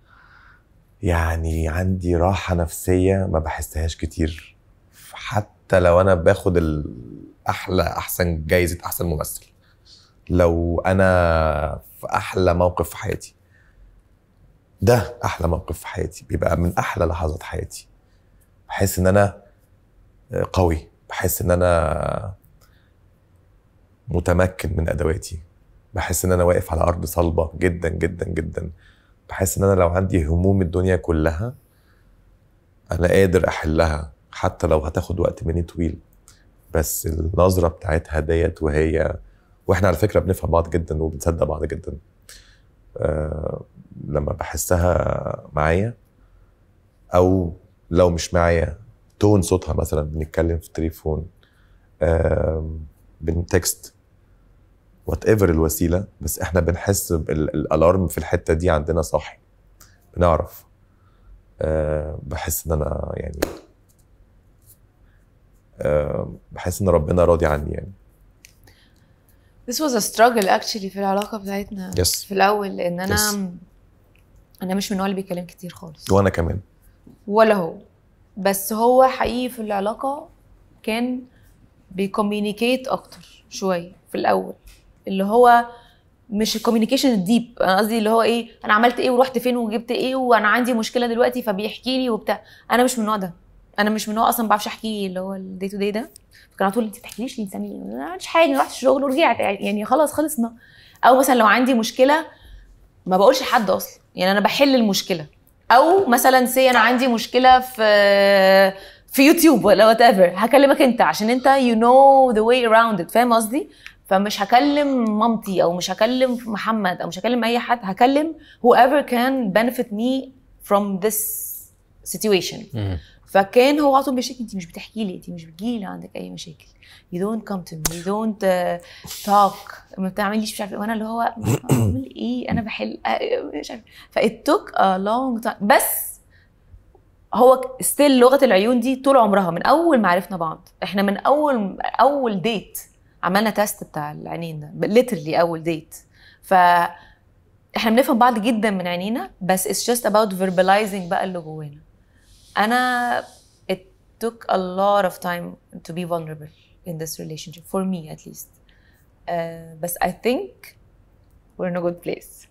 يعني عندي راحة نفسية ما بحسهاش كتير حتى لو انا باخد الاحلى احسن جايزة احسن ممثل لو انا في احلى موقف في حياتي ده احلى موقف في حياتي بيبقى من احلى لحظات حياتي بحس ان انا قوي بحس ان انا متمكن من ادواتي بحس ان انا واقف على ارض صلبه جدا جدا جدا بحس ان انا لو عندي هموم الدنيا كلها انا قادر احلها حتى لو هتاخد وقت مني طويل بس النظره بتاعتها ديت وهي واحنا على فكره بنفهم بعض جدا وبنصدق بعض جدا أه لما بحسها معايا او لو مش معايا تون صوتها مثلا بنتكلم في التليفون آم، بنتكست وات ايفر الوسيله بس احنا بنحس بالالارم في الحته دي عندنا صاحي بنعرف آه، بحس ان انا يعني آه، بحس ان ربنا راضي عني يعني This was a struggle actually في العلاقة بتاعتنا Yes. في الأول لأن أنا Yes. انا مش من النوع اللي بيتكلم كتير خالص وانا كمان ولا هو بس هو حقيقي في العلاقه كان بيكوميونيكيت اكتر شويه في الاول اللي هو مش الكوميونيكيشن الديب انا قصدي اللي هو ايه انا عملت ايه ورحت فين وجبت ايه وانا عندي مشكله دلوقتي فبيحكي لي وبتاع انا مش من النوع ده انا مش من النوع اصلا ما بعرفش احكي اللي هو الدي تو دي ده فكان على طول انت بتحكيليش ليه سامي ما عملتش حاجه رحت الشغل ورجعت يعني خلاص خلصنا او مثلا لو عندي مشكله ما بقولش لحد اصلا يعني انا بحل المشكله او مثلا سي انا عندي مشكله في في يوتيوب ولا وات ايفر هكلمك انت عشان انت يو نو ذا واي اراوند ات فاهم قصدي فمش هكلم مامتي او مش هكلم محمد او مش هكلم اي حد هكلم whoever can benefit me from this situation مم. فكان هو على طول بيشتكي انت مش بتحكي لي انت مش بتجيلي لو عندك اي مشاكل you don't come to me you don't uh, talk ما بتعمليش مش عارفه إيه. وانا اللي هو بعمل ايه انا بحل آه، مش عارفه ف it took a long time بس هو ستيل لغه العيون دي طول عمرها من اول ما عرفنا بعض احنا من اول اول ديت عملنا تيست بتاع العينين ده ليترلي اول ديت ف احنا بنفهم بعض جدا من عينينا بس it's just about verbalizing بقى اللي جوانا انا it took a lot of time to be vulnerable in this relationship for me at least uh, بس I think we're in a good place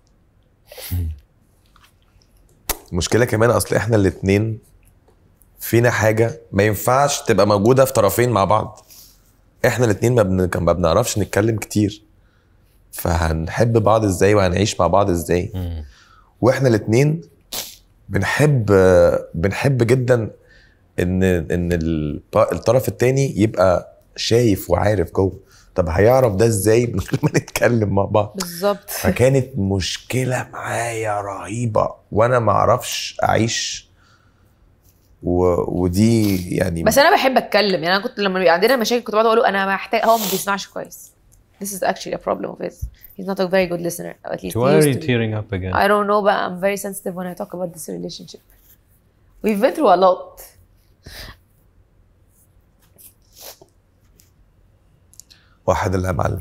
المشكله كمان اصل احنا الاتنين فينا حاجه ما ينفعش تبقى موجوده في طرفين مع بعض احنا الاتنين ما, بن... ما بنعرفش نتكلم كتير فهنحب بعض ازاي وهنعيش مع بعض ازاي مم. واحنا الاتنين بنحب بنحب جدا ان ان الب- الطرف التاني يبقى شايف وعارف جوه طب هيعرف ده ازاي من غير ما نتكلم مع بعض بالظبط فكانت مشكله معايا رهيبه وانا ما اعرفش اعيش و... ودي يعني بس انا بحب اتكلم يعني انا كنت لما بيبقى عندنا مشاكل كنت بقعد اقول له انا محتاج هو ما بيسمعش كويس This is actually a problem of his. He's not a very good listener, or at least he Why are used you to be. tearing up again? I don't know, but I'm very sensitive when I talk about this relationship. We've been through a lot. واحد اللي يا معلم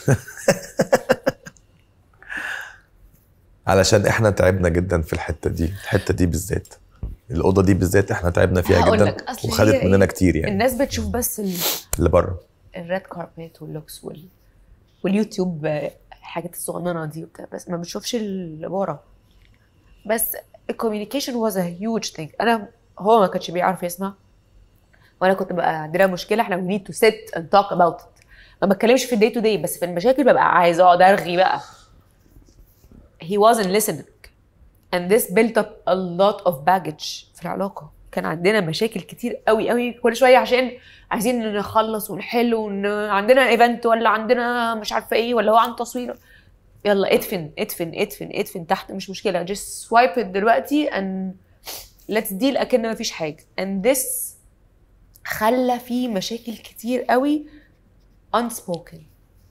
علشان احنا تعبنا جدا في الحته دي الحته دي بالذات الاوضه دي بالذات احنا تعبنا فيها هقول جدا لك، أصل وخدت هي مننا إيه؟ كتير يعني الناس بتشوف بس ال... اللي بره الريد كاربت واللوكس وال... واليوتيوب آه، الحاجات الصغننه دي وبتاع بس ما بتشوفش اللي ورا بس الكوميونيكيشن واز ا هيوج ثينج انا هو ما كانش بيعرف يسمع وانا كنت بقى عندنا مشكله احنا we need to sit and talk about it ما بتكلمش في الدي تو دي بس في المشاكل ببقى عايز اقعد ارغي بقى he wasn't listening and this built up a lot of baggage في العلاقه كان عندنا مشاكل كتير قوي قوي كل شويه عشان عايزين نخلص ونحل ون... عندنا ايفنت ولا عندنا مش عارفه ايه ولا هو عن تصوير يلا ادفن ادفن ادفن ادفن تحت مش مشكله just swipe it دلوقتي and let's deal اكن ما فيش حاجه and this خلى في مشاكل كتير قوي unspoken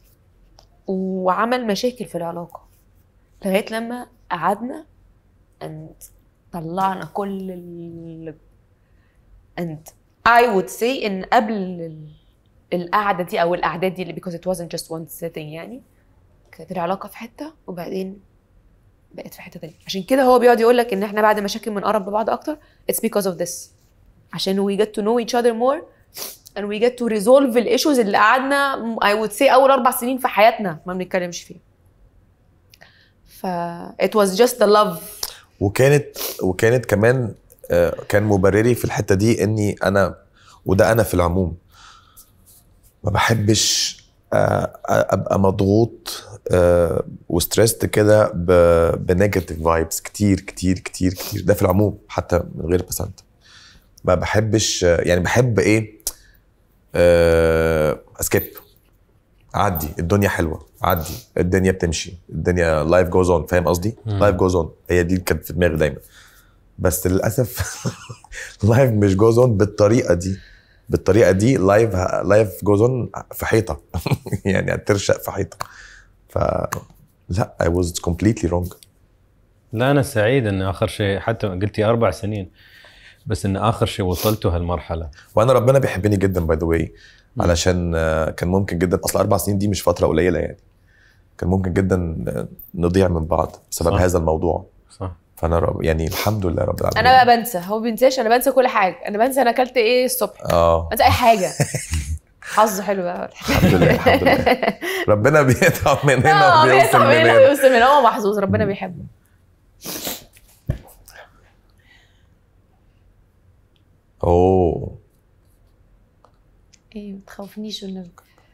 وعمل مشاكل في العلاقه لغايه لما قعدنا and طلعنا كل ال and I would say ان قبل ال- القعده دي او الاعداد دي اللي because it wasn't just one sitting يعني كانت العلاقه في حته وبعدين بقت في حته تانية عشان كده هو بيقعد يقول لك ان احنا بعد مشاكل بنقرب لبعض اكتر it's because of this عشان we get to know each other more and we get to resolve الايشوز اللي قعدنا I would say اول اربع سنين في حياتنا ما بنتكلمش فيها ف it was just the love وكانت وكانت كمان آه، كان مبرري في الحته دي اني انا وده انا في العموم ما بحبش آه، ابقى مضغوط آه، وستريسد كده بنيجاتيف فايبس كتير كتير كتير كتير ده في العموم حتى من غير بسنت ما بحبش آه، يعني بحب ايه اسكيب عدي الدنيا حلوه عدي الدنيا بتمشي الدنيا لايف جوز اون فاهم قصدي لايف جوز اون هي دي كانت في دماغي دايما بس للاسف لايف مش جوز اون بالطريقه دي بالطريقه دي لايف لايف جوز اون في حيطه يعني هترشق في حيطه ف لا I was completely wrong لا انا سعيد ان اخر شيء حتى قلتي اربع سنين بس ان اخر شيء وصلتوا هالمرحله وانا ربنا بيحبني جدا باي ذا واي علشان آه، كان ممكن جدا اصل اربع سنين دي مش فتره قليله يعني كان ممكن جدا آه، نضيع من بعض بسبب صح. هذا الموضوع صح فانا رب يعني الحمد لله رب العالمين انا بقى بنسى هو ما بينساش انا بنسى كل حاجه انا بنسى انا اكلت ايه الصبح اه بنسى اي حاجه حظه حلو بقى الحمد لله الحمد لله ربنا بيقطع من هنا اه وبيوصل بيقطع من من هنا هنا ويوصل من هنا هو محظوظ ربنا بيحبه اوه ايه ما تخوفنيش والنبي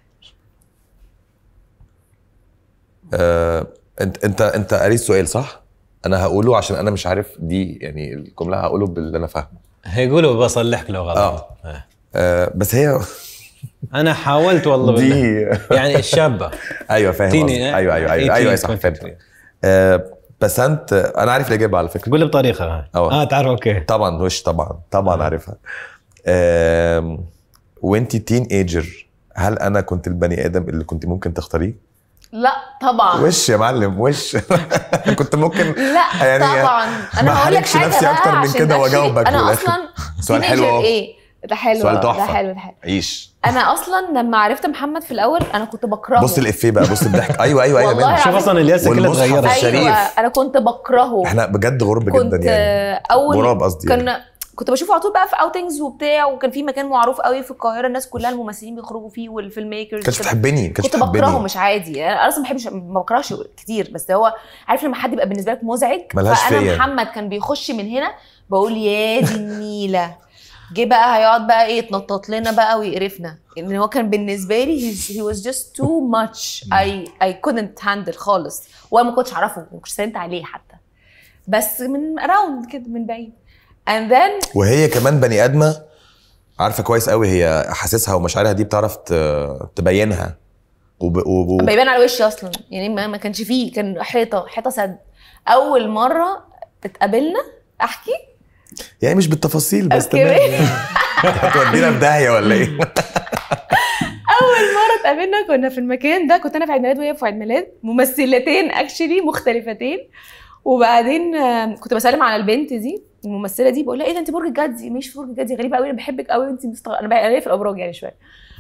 آه، انت انت انت قريت السؤال صح؟ انا هقوله عشان انا مش عارف دي يعني الجمله هقوله باللي انا فاهمه هيقولوا بصلحك لو غلط آه. آه. آه بس هي انا حاولت والله بالله دي يعني الشابه ايوه فاهم تيني قصدك. ايوه ايوه ايوه ايوه صح فهمت آه بس انت انا عارف الاجابه على فكره قول بطريقه أوه. اه تعرف اوكي طبعا وش طبعا طبعا عارفها آم، وانت تين ايجر هل انا كنت البني ادم اللي كنت ممكن تختاريه؟ لا طبعا وش يا معلم وش كنت ممكن لا يعني طبعا ما انا هقول لك أحرجش حاجه نفسي بقى أكتر من عشان كده ده وأجاوبك شيء- انا في الآخر. اصلا سؤال حلو teenager أهو. ايه ده حلو سؤال ده تحفة. حلو ده حلو عيش انا اصلا لما عرفت محمد في الاول انا كنت بكرهه بص الافيه بقى بص الضحك ايوه ايوه ايوه والله منه. شوف العظيم. اصلا الياسه كلها والمصحف تغيرت الشريف. ايوه انا كنت بكرهه احنا بجد غرب كنت جدا يعني آه، اول غراب قصدي يعني. كان كنت بشوفه على طول بقى في اوتنجز وبتاع وكان في مكان معروف قوي في القاهره الناس كلها الممثلين بيخرجوا فيه والفيلم ميكرز كانتش بتحبني كانتش كنت بكرهه بتحبني مش عادي انا اصلا ما بحبش ما بكرهش كتير بس هو عارف لما حد يبقى بالنسبه لك مزعج ملهاش فانا فيا. محمد كان بيخش من هنا بقول يا دي النيله جه بقى هيقعد بقى ايه يتنطط لنا بقى ويقرفنا ان هو كان بالنسبه لي he was just too much I I couldn't handle خالص وانا ما كنتش اعرفه ما كنتش سلمت عليه حتى بس من اراوند كده من بعيد and then وهي كمان بني ادمه عارفه كويس قوي هي احاسيسها ومشاعرها دي بتعرف ت- تبينها وب... وب... بيبان على وشي اصلا يعني ما, ما كانش فيه كان حيطه حيطه سد اول مره اتقابلنا احكي يعني مش بالتفاصيل بس أوكي. تمام يعني. هتودينا في داهيه ولا ايه؟ اول مره اتقابلنا كنا في المكان ده كنت انا في عيد ميلاد وهي في عيد ميلاد ممثلتين اكشلي مختلفتين وبعدين آم، كنت بسلم على البنت دي الممثله دي بقول لها ايه ده انت برج الجدي مش في برج الجدي غريبه قوي انا بحبك قوي وانت مستغ... انا بقى في الابراج يعني شويه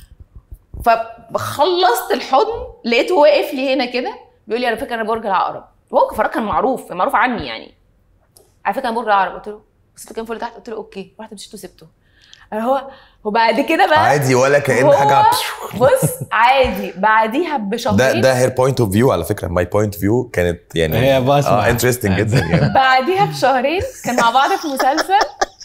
فخلصت الحضن لقيته واقف لي هنا كده بيقول لي على فكره انا برج العقرب وهو فراغ كان معروف معروف عني يعني على فكره انا برج العقرب قلت له بصيت كام فوق تحت قلت له اوكي رحت مشيت وسبته هو وبعد كده بقى عادي ولا كأن هو- حاجه بص عادي بعديها بشهرين ده ده هير بوينت اوف فيو على فكره ماي بوينت فيو كانت يعني هي بسمع. اه انترستنج جدا يعني بعديها بشهرين كان مع بعض في مسلسل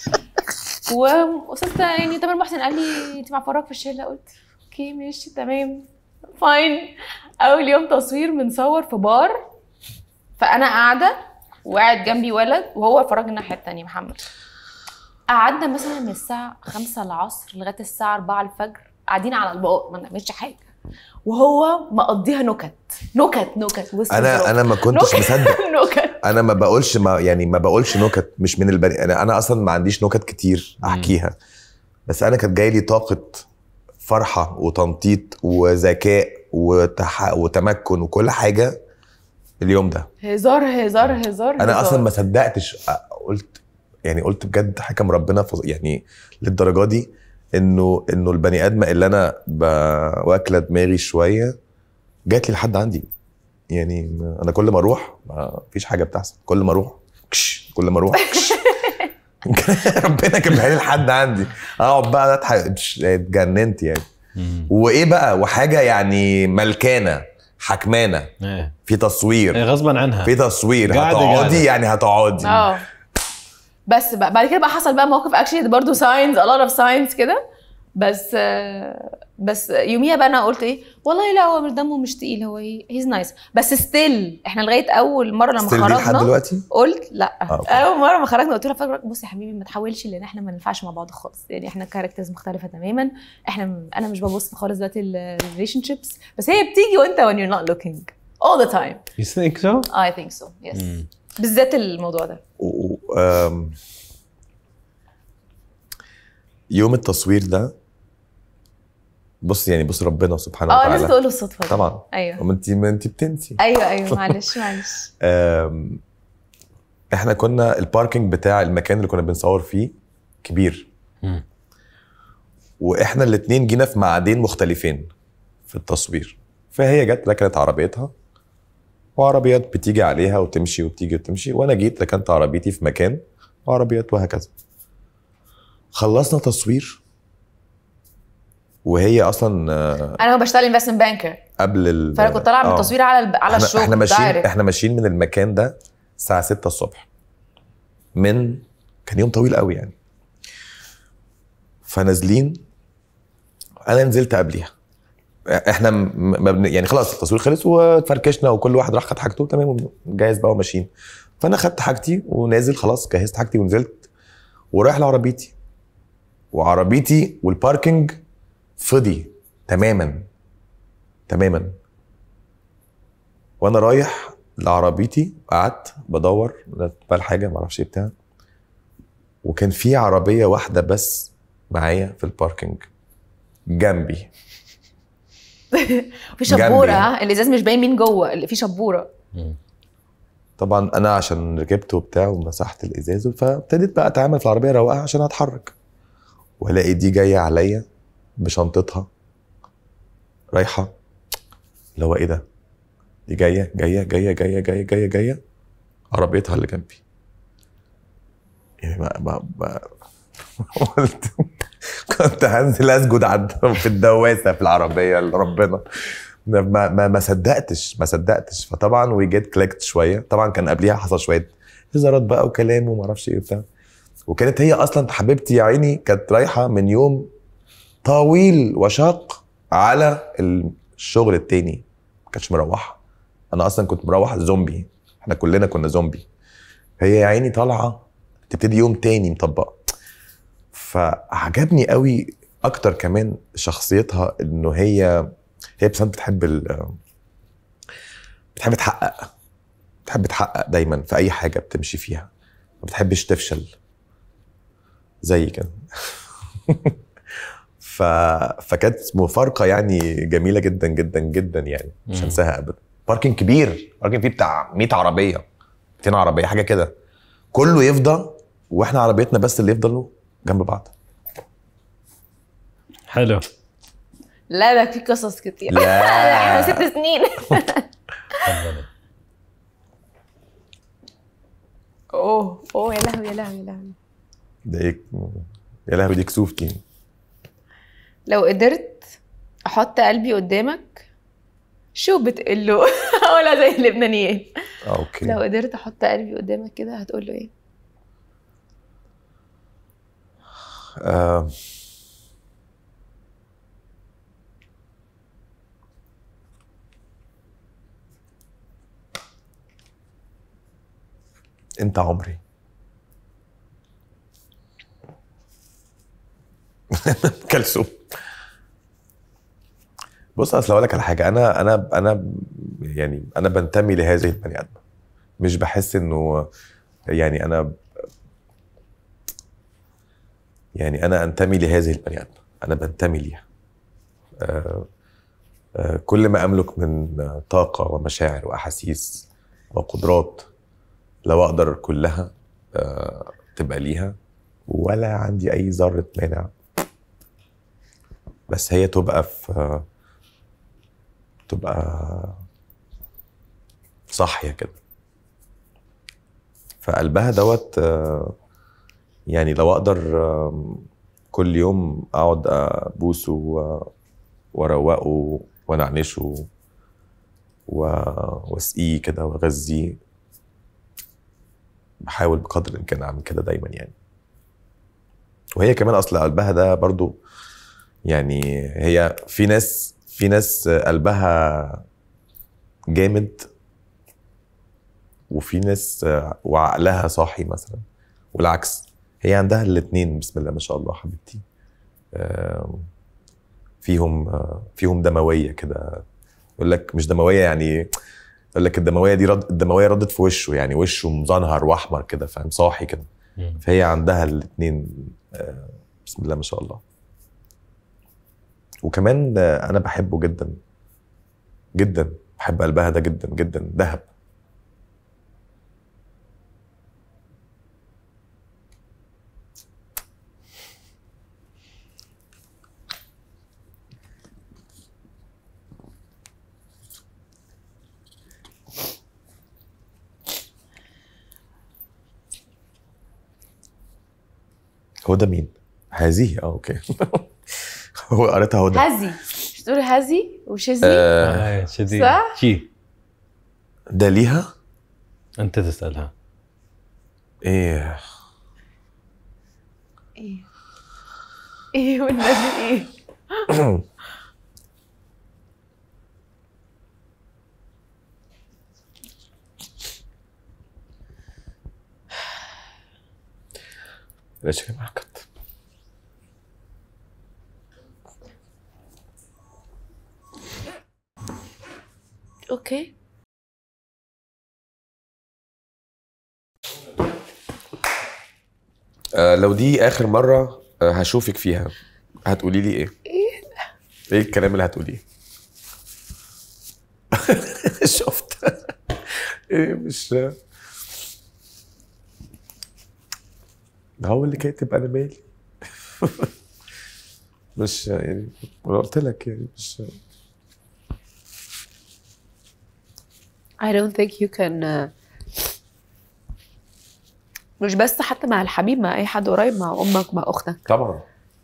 واستاذ يعني تامر محسن قال لي انت مع فراغ في الشله قلت اوكي ماشي تمام فاين اول يوم تصوير بنصور في بار فانا قاعده وقاعد جنبي ولد وهو فراغ الناحيه التانيه محمد قعدنا مثلا من الساعه 5 العصر لغايه الساعه 4 الفجر قاعدين على الباق ما نعملش حاجه وهو مقضيها نكت نكت نكت وسط انا الظروف. انا ما كنتش نكت. مصدق نكت انا ما بقولش ما يعني ما بقولش نكت مش من البني انا انا اصلا ما عنديش نكت كتير احكيها بس انا كانت جاي لي طاقه فرحه وتنطيط وذكاء وتح... وتمكن وكل حاجه اليوم ده هزار هزار هزار انا هزار. اصلا ما صدقتش أ- قلت يعني قلت بجد حكم ربنا فظ- يعني للدرجه دي انه انه البني ادم اللي انا ب- واكله دماغي شويه جات لي لحد عندي يعني ما- انا كل ما اروح ما فيش حاجه بتحصل كل ما اروح كش كل ما اروح كش ربنا جابها لي لحد عندي اقعد بقى اضحك تش- اتجننت يعني وايه بقى وحاجه يعني ملكانه حكمانه ايه في تصوير إيه، غصبا عنها في تصوير قاعدة- هتقعدي قاعدة. يعني هتقعدي اه بس بقى بعد كده بقى حصل بقى موقف اكشلي برضه ساينز a lot of signs كده بس آه، بس يوميها بقى انا قلت ايه والله لا هو دمه مش تقيل هو هيز نايس بس ستيل احنا لغايه اول مره لما Still دي لحد خرجنا دلوقتي قلت لا آه، أوكي. اول مره ما خرجنا قلت لها فاكره بصي يا حبيبي ما تحاولش لان احنا ما ننفعش مع بعض خالص يعني احنا كاركترز مختلفه تماما احنا انا مش ببص خالص دلوقتي الريليشن شيبس بس هي بتيجي وانت when you're not looking all the time You think so? I think so yes بالذات الموضوع ده و... و... آم، يوم التصوير ده بص يعني بص ربنا سبحانه اه لازم وتعالى تقول له الصدفه دي. طبعا ايوه ما انت ما انت بتنسي ايوه ايوه معلش معلش آم، احنا كنا الباركينج بتاع المكان اللي كنا بنصور فيه كبير مم. واحنا الاتنين جينا في ميعادين مختلفين في التصوير فهي جت ركنت عربيتها وعربيات بتيجي عليها وتمشي وبتيجي وتمشي وانا جيت ركنت عربيتي في مكان وعربيات وهكذا خلصنا تصوير وهي اصلا آه، انا بشتغل انفستمنت بانكر قبل ال فانا كنت طالعه من آه. التصوير على الب- على احنا الشغل احنا ماشيين direct. احنا ماشيين من المكان ده الساعه 6 الصبح من كان يوم طويل قوي يعني فنازلين انا نزلت قبليها احنا م- ما بن- يعني خلاص التصوير خلص واتفركشنا وكل واحد راح خد حاجته تمام جاهز بقى وماشيين فانا خدت حاجتي ونازل خلاص جهزت حاجتي ونزلت ورايح لعربيتي وعربيتي والباركينج فضي تماما تماما وانا رايح لعربيتي قعدت بدور بقى الحاجه ما اعرفش ايه بتاع وكان في عربيه واحده بس معايا في الباركينج جنبي في شبوره جنبي. ها؟ الازاز مش باين مين جوه اللي في شبوره طبعا انا عشان ركبت وبتاع ومسحت الازاز فابتديت بقى اتعامل في العربيه رواقه عشان اتحرك والاقي دي جايه عليا بشنطتها رايحه اللي هو ايه ده دي جايه جايه جايه جايه جايه جايه جايه عربيتها اللي جنبي يعني ما ما ما قلت كنت هنزل اسجد عند في الدواسه في العربيه لربنا ما ما ما صدقتش ما صدقتش فطبعا وي جيت كليكت شويه طبعا كان قبليها حصل شويه هزارات بقى وكلام وما اعرفش ايه وبتاع وكانت هي اصلا حبيبتي يا عيني كانت رايحه من يوم طويل وشاق على الشغل التاني ما كانتش مروحه انا اصلا كنت مروح زومبي احنا كلنا كنا زومبي هي يا عيني طالعه تبتدي يوم تاني مطبقه فعجبني قوي اكتر كمان شخصيتها انه هي هي بس بتحب ال بتحب تحقق بتحب تحقق دايما في اي حاجه بتمشي فيها ما بتحبش تفشل زي كده ف... فكانت مفارقه يعني جميله جدا جدا جدا يعني مش مم. هنساها ابدا باركنج كبير باركنج فيه بتاع 100 عربيه 200 عربيه حاجه كده كله يفضى واحنا عربيتنا بس اللي يفضلوا جنب بعض حلو لا ده في قصص كتير لا. احنا ست سنين تفضلي اوه اوه يا لهوي يا لهوي يا لهوي ده ايه يا لهوي دي كسوفتي لو قدرت احط قلبي قدامك شو بتقله ولا زي اللبنانيين آه، اوكي لو قدرت احط قلبي قدامك كده هتقول له ايه آه. انت عمري كلثوم بص اصل اقول لك على حاجه انا انا انا يعني انا بنتمي لهذه البني ادم مش بحس انه يعني انا يعني انا انتمي لهذه البني ادم انا بنتمي ليها آه، آه، كل ما املك من آه، طاقه ومشاعر واحاسيس وقدرات لو اقدر كلها آه، تبقى ليها ولا عندي اي ذره مانع بس هي تبقى في تبقى صاحيه كده فقلبها دوت آه، يعني لو اقدر آم، كل يوم اقعد ابوسه و- واروقه وانعنشه و- واسقيه كده واغذيه بحاول بقدر الامكان اعمل كده دايما يعني وهي كمان اصل قلبها ده برضو يعني هي في ناس في ناس قلبها جامد وفي ناس وعقلها صاحي مثلا والعكس هي عندها الاثنين بسم الله ما شاء الله حبيبتي آم، فيهم آه، فيهم دمويه كده يقول لك مش دمويه يعني يقول لك الدمويه دي رد الدمويه ردت في وشه يعني وشه مزنهر واحمر كده فاهم صاحي كده مم. فهي عندها الاثنين بسم الله ما شاء الله وكمان آه، انا بحبه جدا جدا بحب قلبها ده جدا جدا ذهب هدى مين؟ هذه اه اوكي هو قريتها هدى هزي مش تقولي هزي وشزي آه آه، شديد صح؟ شي ده ليها انت تسالها ايه ايه ايه والنبي ايه ليش كده معكت اوكي آه لو دي اخر مره آه هشوفك فيها هتقولي لي ايه؟ ايه ايه الكلام اللي هتقوليه؟ شفت ايه مش ده هو اللي كاتب انا مالي مش يعني انا قلت لك يعني مش I don't think you can uh, مش بس حتى مع الحبيب مع اي حد قريب مع امك مع اختك طبعا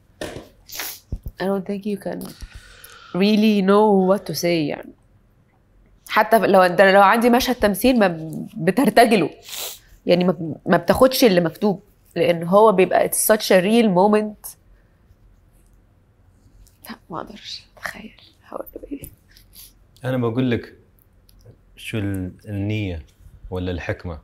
I don't think you can really know what to say يعني حتى لو انت لو عندي مشهد تمثيل ما بترتجله يعني ما, ما بتاخدش اللي مكتوب لان هو بيبقى it's such a real moment لا ما اقدرش اتخيل هقول له ايه انا بقول لك شو ال- النيه ولا الحكمه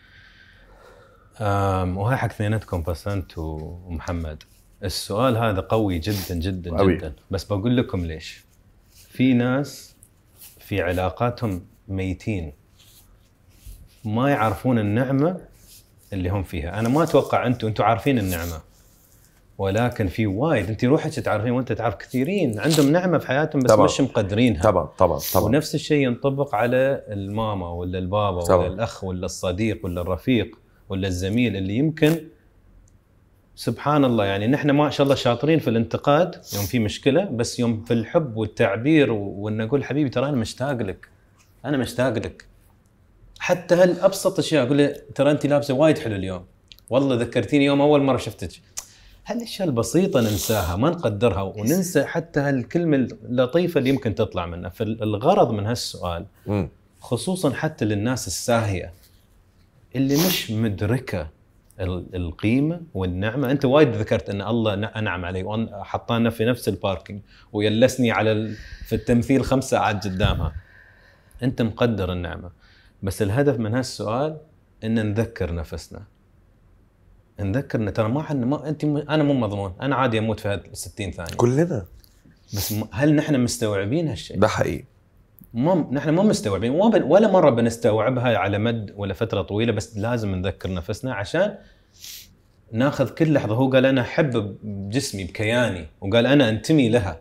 أم وهاي حق اثنيناتكم بس انت ومحمد السؤال هذا قوي جدا جدا قوي. جدا بس بقول لكم ليش في ناس في علاقاتهم ميتين ما يعرفون النعمه اللي هم فيها انا ما اتوقع انتم انتم عارفين النعمه ولكن في وايد انت روحك تعرفين وانت تعرف كثيرين عندهم نعمه في حياتهم بس طبعاً. مش مقدرينها طبعا طبعا طبعا ونفس الشيء ينطبق على الماما ولا البابا طبعاً. ولا الاخ ولا الصديق ولا الرفيق ولا الزميل اللي يمكن سبحان الله يعني نحن ما شاء الله شاطرين في الانتقاد يوم في مشكله بس يوم في الحب والتعبير و- وان اقول حبيبي ترى انا مشتاق لك انا مشتاق لك حتى هالابسط اشياء اقول له ترى انت لابسه وايد حلو اليوم والله ذكرتيني يوم اول مره شفتك هالاشياء البسيطه ننساها ما نقدرها وننسى حتى هالكلمه اللطيفه اللي يمكن تطلع منها فالغرض من هالسؤال مم. خصوصا حتى للناس الساهيه اللي مش مدركه ال- القيمه والنعمه انت وايد ذكرت ان الله ن- انعم علي وحطانا في نفس الباركينج ويلسني على ال... في التمثيل خمس ساعات قدامها انت مقدر النعمه بس الهدف من هالسؤال ان نذكر نفسنا نذكر ان ترى ما حنا ما انت م... انا مو مضمون انا عادي اموت في هال 60 ثانيه كلنا بس م... هل نحن مستوعبين هالشيء؟ ده حقيقي ما نحن ما مستوعبين وما بن- ولا مره بنستوعبها على مد ولا فتره طويله بس لازم نذكر نفسنا عشان ناخذ كل لحظه هو قال انا احب بجسمي بكياني وقال انا انتمي لها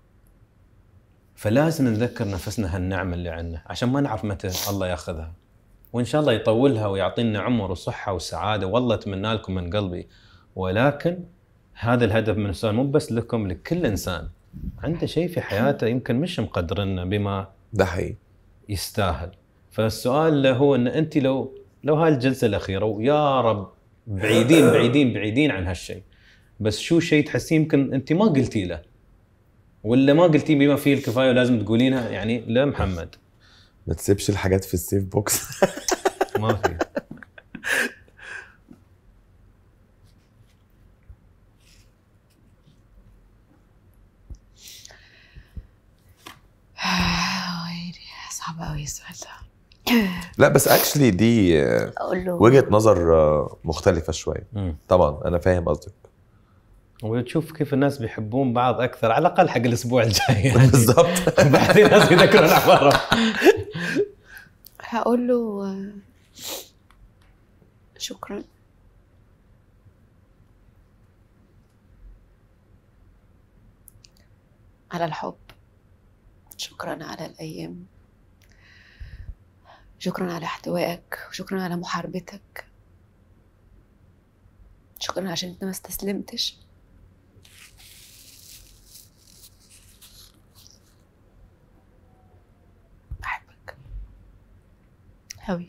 فلازم نذكر نفسنا هالنعمه اللي عندنا عشان ما نعرف متى الله ياخذها وان شاء الله يطولها ويعطينا عمر وصحه وسعاده والله اتمنى لكم من قلبي ولكن هذا الهدف من السؤال مو بس لكم لكل انسان عنده شيء في حياته يمكن مش مقدرنا بما ده حقيقي يستاهل فالسؤال هو ان انت لو لو هاي الجلسه الاخيره ويا رب بعيدين بعيدين بعيدين عن هالشيء بس شو شيء تحسين يمكن انت ما قلتي له ولا ما قلتي بما فيه الكفايه ولازم تقولينها يعني لمحمد ما تسيبش الحاجات في السيف بوكس ما في ويلي صعب قوي السؤال ده لا بس اكشلي دي آه، اقول له وجهه نظر آه، مختلفه شويه مم. طبعا انا فاهم قصدك وتشوف كيف الناس بيحبون بعض اكثر على الاقل حق الاسبوع الجاي يعني بالظبط بعدين الناس يذكرون عباره هقول له آه، شكرا على الحب شكرا على الأيام شكرا على احتوائك وشكرا على محاربتك شكرا عشان انت ما استسلمتش بحبك أوي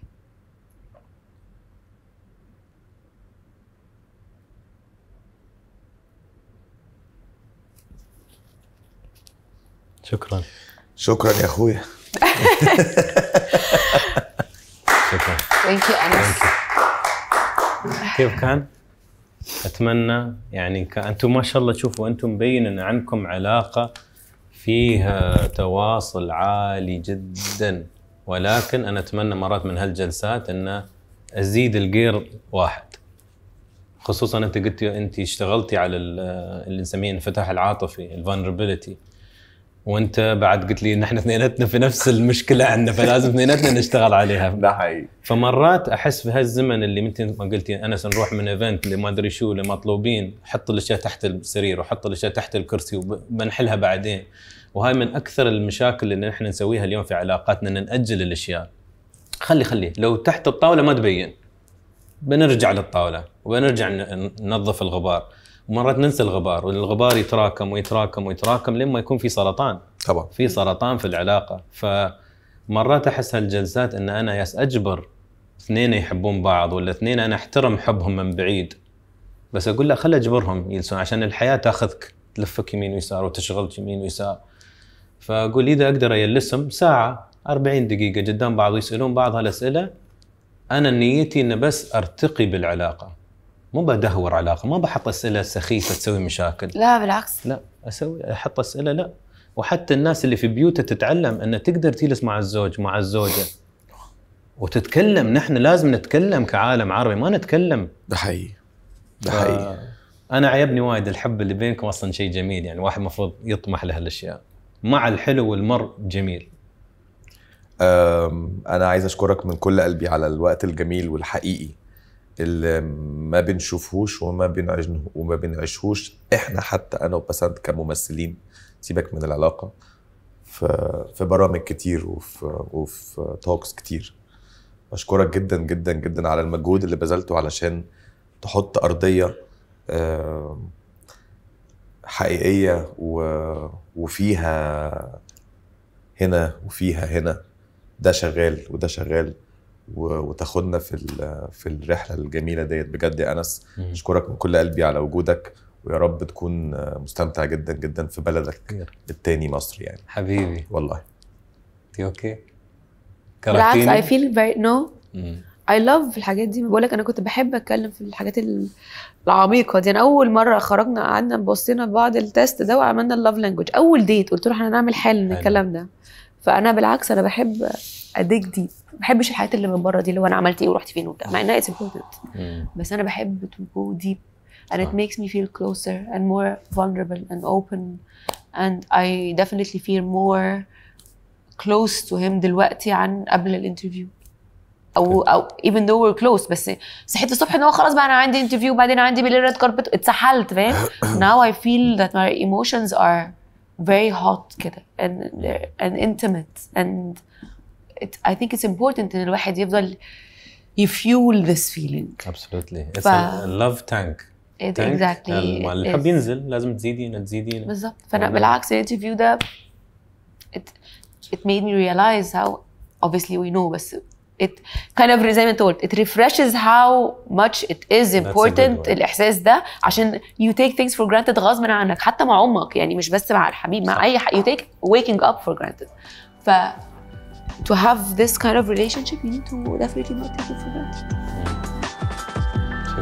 شكرا شكرا يا اخويا شكرا ثانك يو انس كيف كان؟ اتمنى يعني ك- انتم ما شاء الله تشوفوا انتم مبين ان عندكم علاقه فيها تواصل عالي جدا ولكن انا اتمنى مرات من هالجلسات ان ازيد الجير واحد خصوصا انت قلتي انت اشتغلتي على ال- اللي نسميه الانفتاح العاطفي الفولنربيلتي وانت بعد قلت لي ان احنا اثنيناتنا في نفس المشكله عندنا فلازم اثنيناتنا نشتغل عليها ده حقيقي فمرات احس في هالزمن اللي انت ما قلتي انا نروح من ايفنت لما ادري شو لمطلوبين حط الاشياء تحت السرير وحط الاشياء تحت الكرسي وبنحلها بعدين وهاي من اكثر المشاكل اللي نحن نسويها اليوم في علاقاتنا ان ناجل الاشياء خلي خلي لو تحت الطاوله ما تبين بنرجع للطاوله وبنرجع ن- ننظف الغبار ومرات ننسى الغبار والغبار يتراكم ويتراكم ويتراكم لما يكون في سرطان طبعا في سرطان في العلاقه فمرات احس هالجلسات ان انا ياس اجبر اثنين يحبون بعض ولا اثنين انا احترم حبهم من بعيد بس اقول له خل اجبرهم يجلسون عشان الحياه تاخذك تلفك يمين ويسار وتشغلك يمين ويسار فاقول اذا اقدر اجلسهم ساعه 40 دقيقه قدام بعض ويسالون بعض هالاسئله انا نيتي ان بس ارتقي بالعلاقه مو بدهور علاقه ما بحط اسئله سخيفه تسوي مشاكل لا بالعكس لا اسوي احط اسئله لا وحتى الناس اللي في بيوتها تتعلم ان تقدر تجلس مع الزوج مع الزوجه وتتكلم نحن لازم نتكلم كعالم عربي ما نتكلم ده حقيقي ده ف- حقيقي انا عيبني وايد الحب اللي بينكم اصلا شيء جميل يعني واحد المفروض يطمح لهالاشياء مع الحلو والمر جميل أم، انا عايز اشكرك من كل قلبي على الوقت الجميل والحقيقي اللي ما بنشوفهوش وما بنعيشه وما بنعيشهوش احنا حتى انا وبسنت كممثلين سيبك من العلاقه في في برامج كتير وفي وفي توكس كتير بشكرك جدا جدا جدا على المجهود اللي بذلته علشان تحط ارضيه آم، حقيقيه و- وفيها هنا وفيها هنا ده شغال وده شغال و- وتاخدنا في ال- في الرحله الجميله ديت بجد يا انس مم. اشكرك من كل قلبي على وجودك ويا رب تكون مستمتع جدا جدا في بلدك خير. التاني مصر يعني حبيبي والله انت اوكي بالعكس كرهتيني؟ I feel very no مم. I love الحاجات دي بقول لك انا كنت بحب اتكلم في الحاجات ال- العميقه دي انا اول مره خرجنا قعدنا بصينا لبعض التست ده وعملنا اللاف لانجوج اول ديت قلت له احنا هنعمل حل من حلو. الكلام ده فانا بالعكس انا بحب اديك ديب ما بحبش الحاجات اللي من بره دي اللي هو انا عملت ايه ورحت فين وبتاع مع انها اتس important مم. بس انا بحب to go deep and صح. it makes me feel closer and more vulnerable and open and I definitely feel more close to him دلوقتي عن قبل الانترفيو او او even though we're close بس صحيت الصبح ان هو خلاص بقى انا عندي انترفيو وبعدين عندي بالليل ريد كاربت اتسحلت فاهم now I feel that my emotions are very hot كده and they're- and intimate and it, I think it's important ان الواحد يفضل يفيول this feeling absolutely it's ف- a love tank it tank. exactly الم- it الحب is. ينزل لازم تزيدين تزيدين بالظبط فانا والله. بالعكس الانترفيو ده it, it made me realize how obviously we know بس it kind of زي ما انت قلت it refreshes how much it is good important word. الاحساس ده عشان you take things for granted غصب عنك حتى مع امك يعني مش بس مع الحبيب مع صح. اي حد you take waking up for granted ف to have this kind of relationship you need to definitely not take it for granted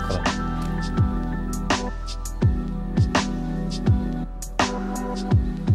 شكرا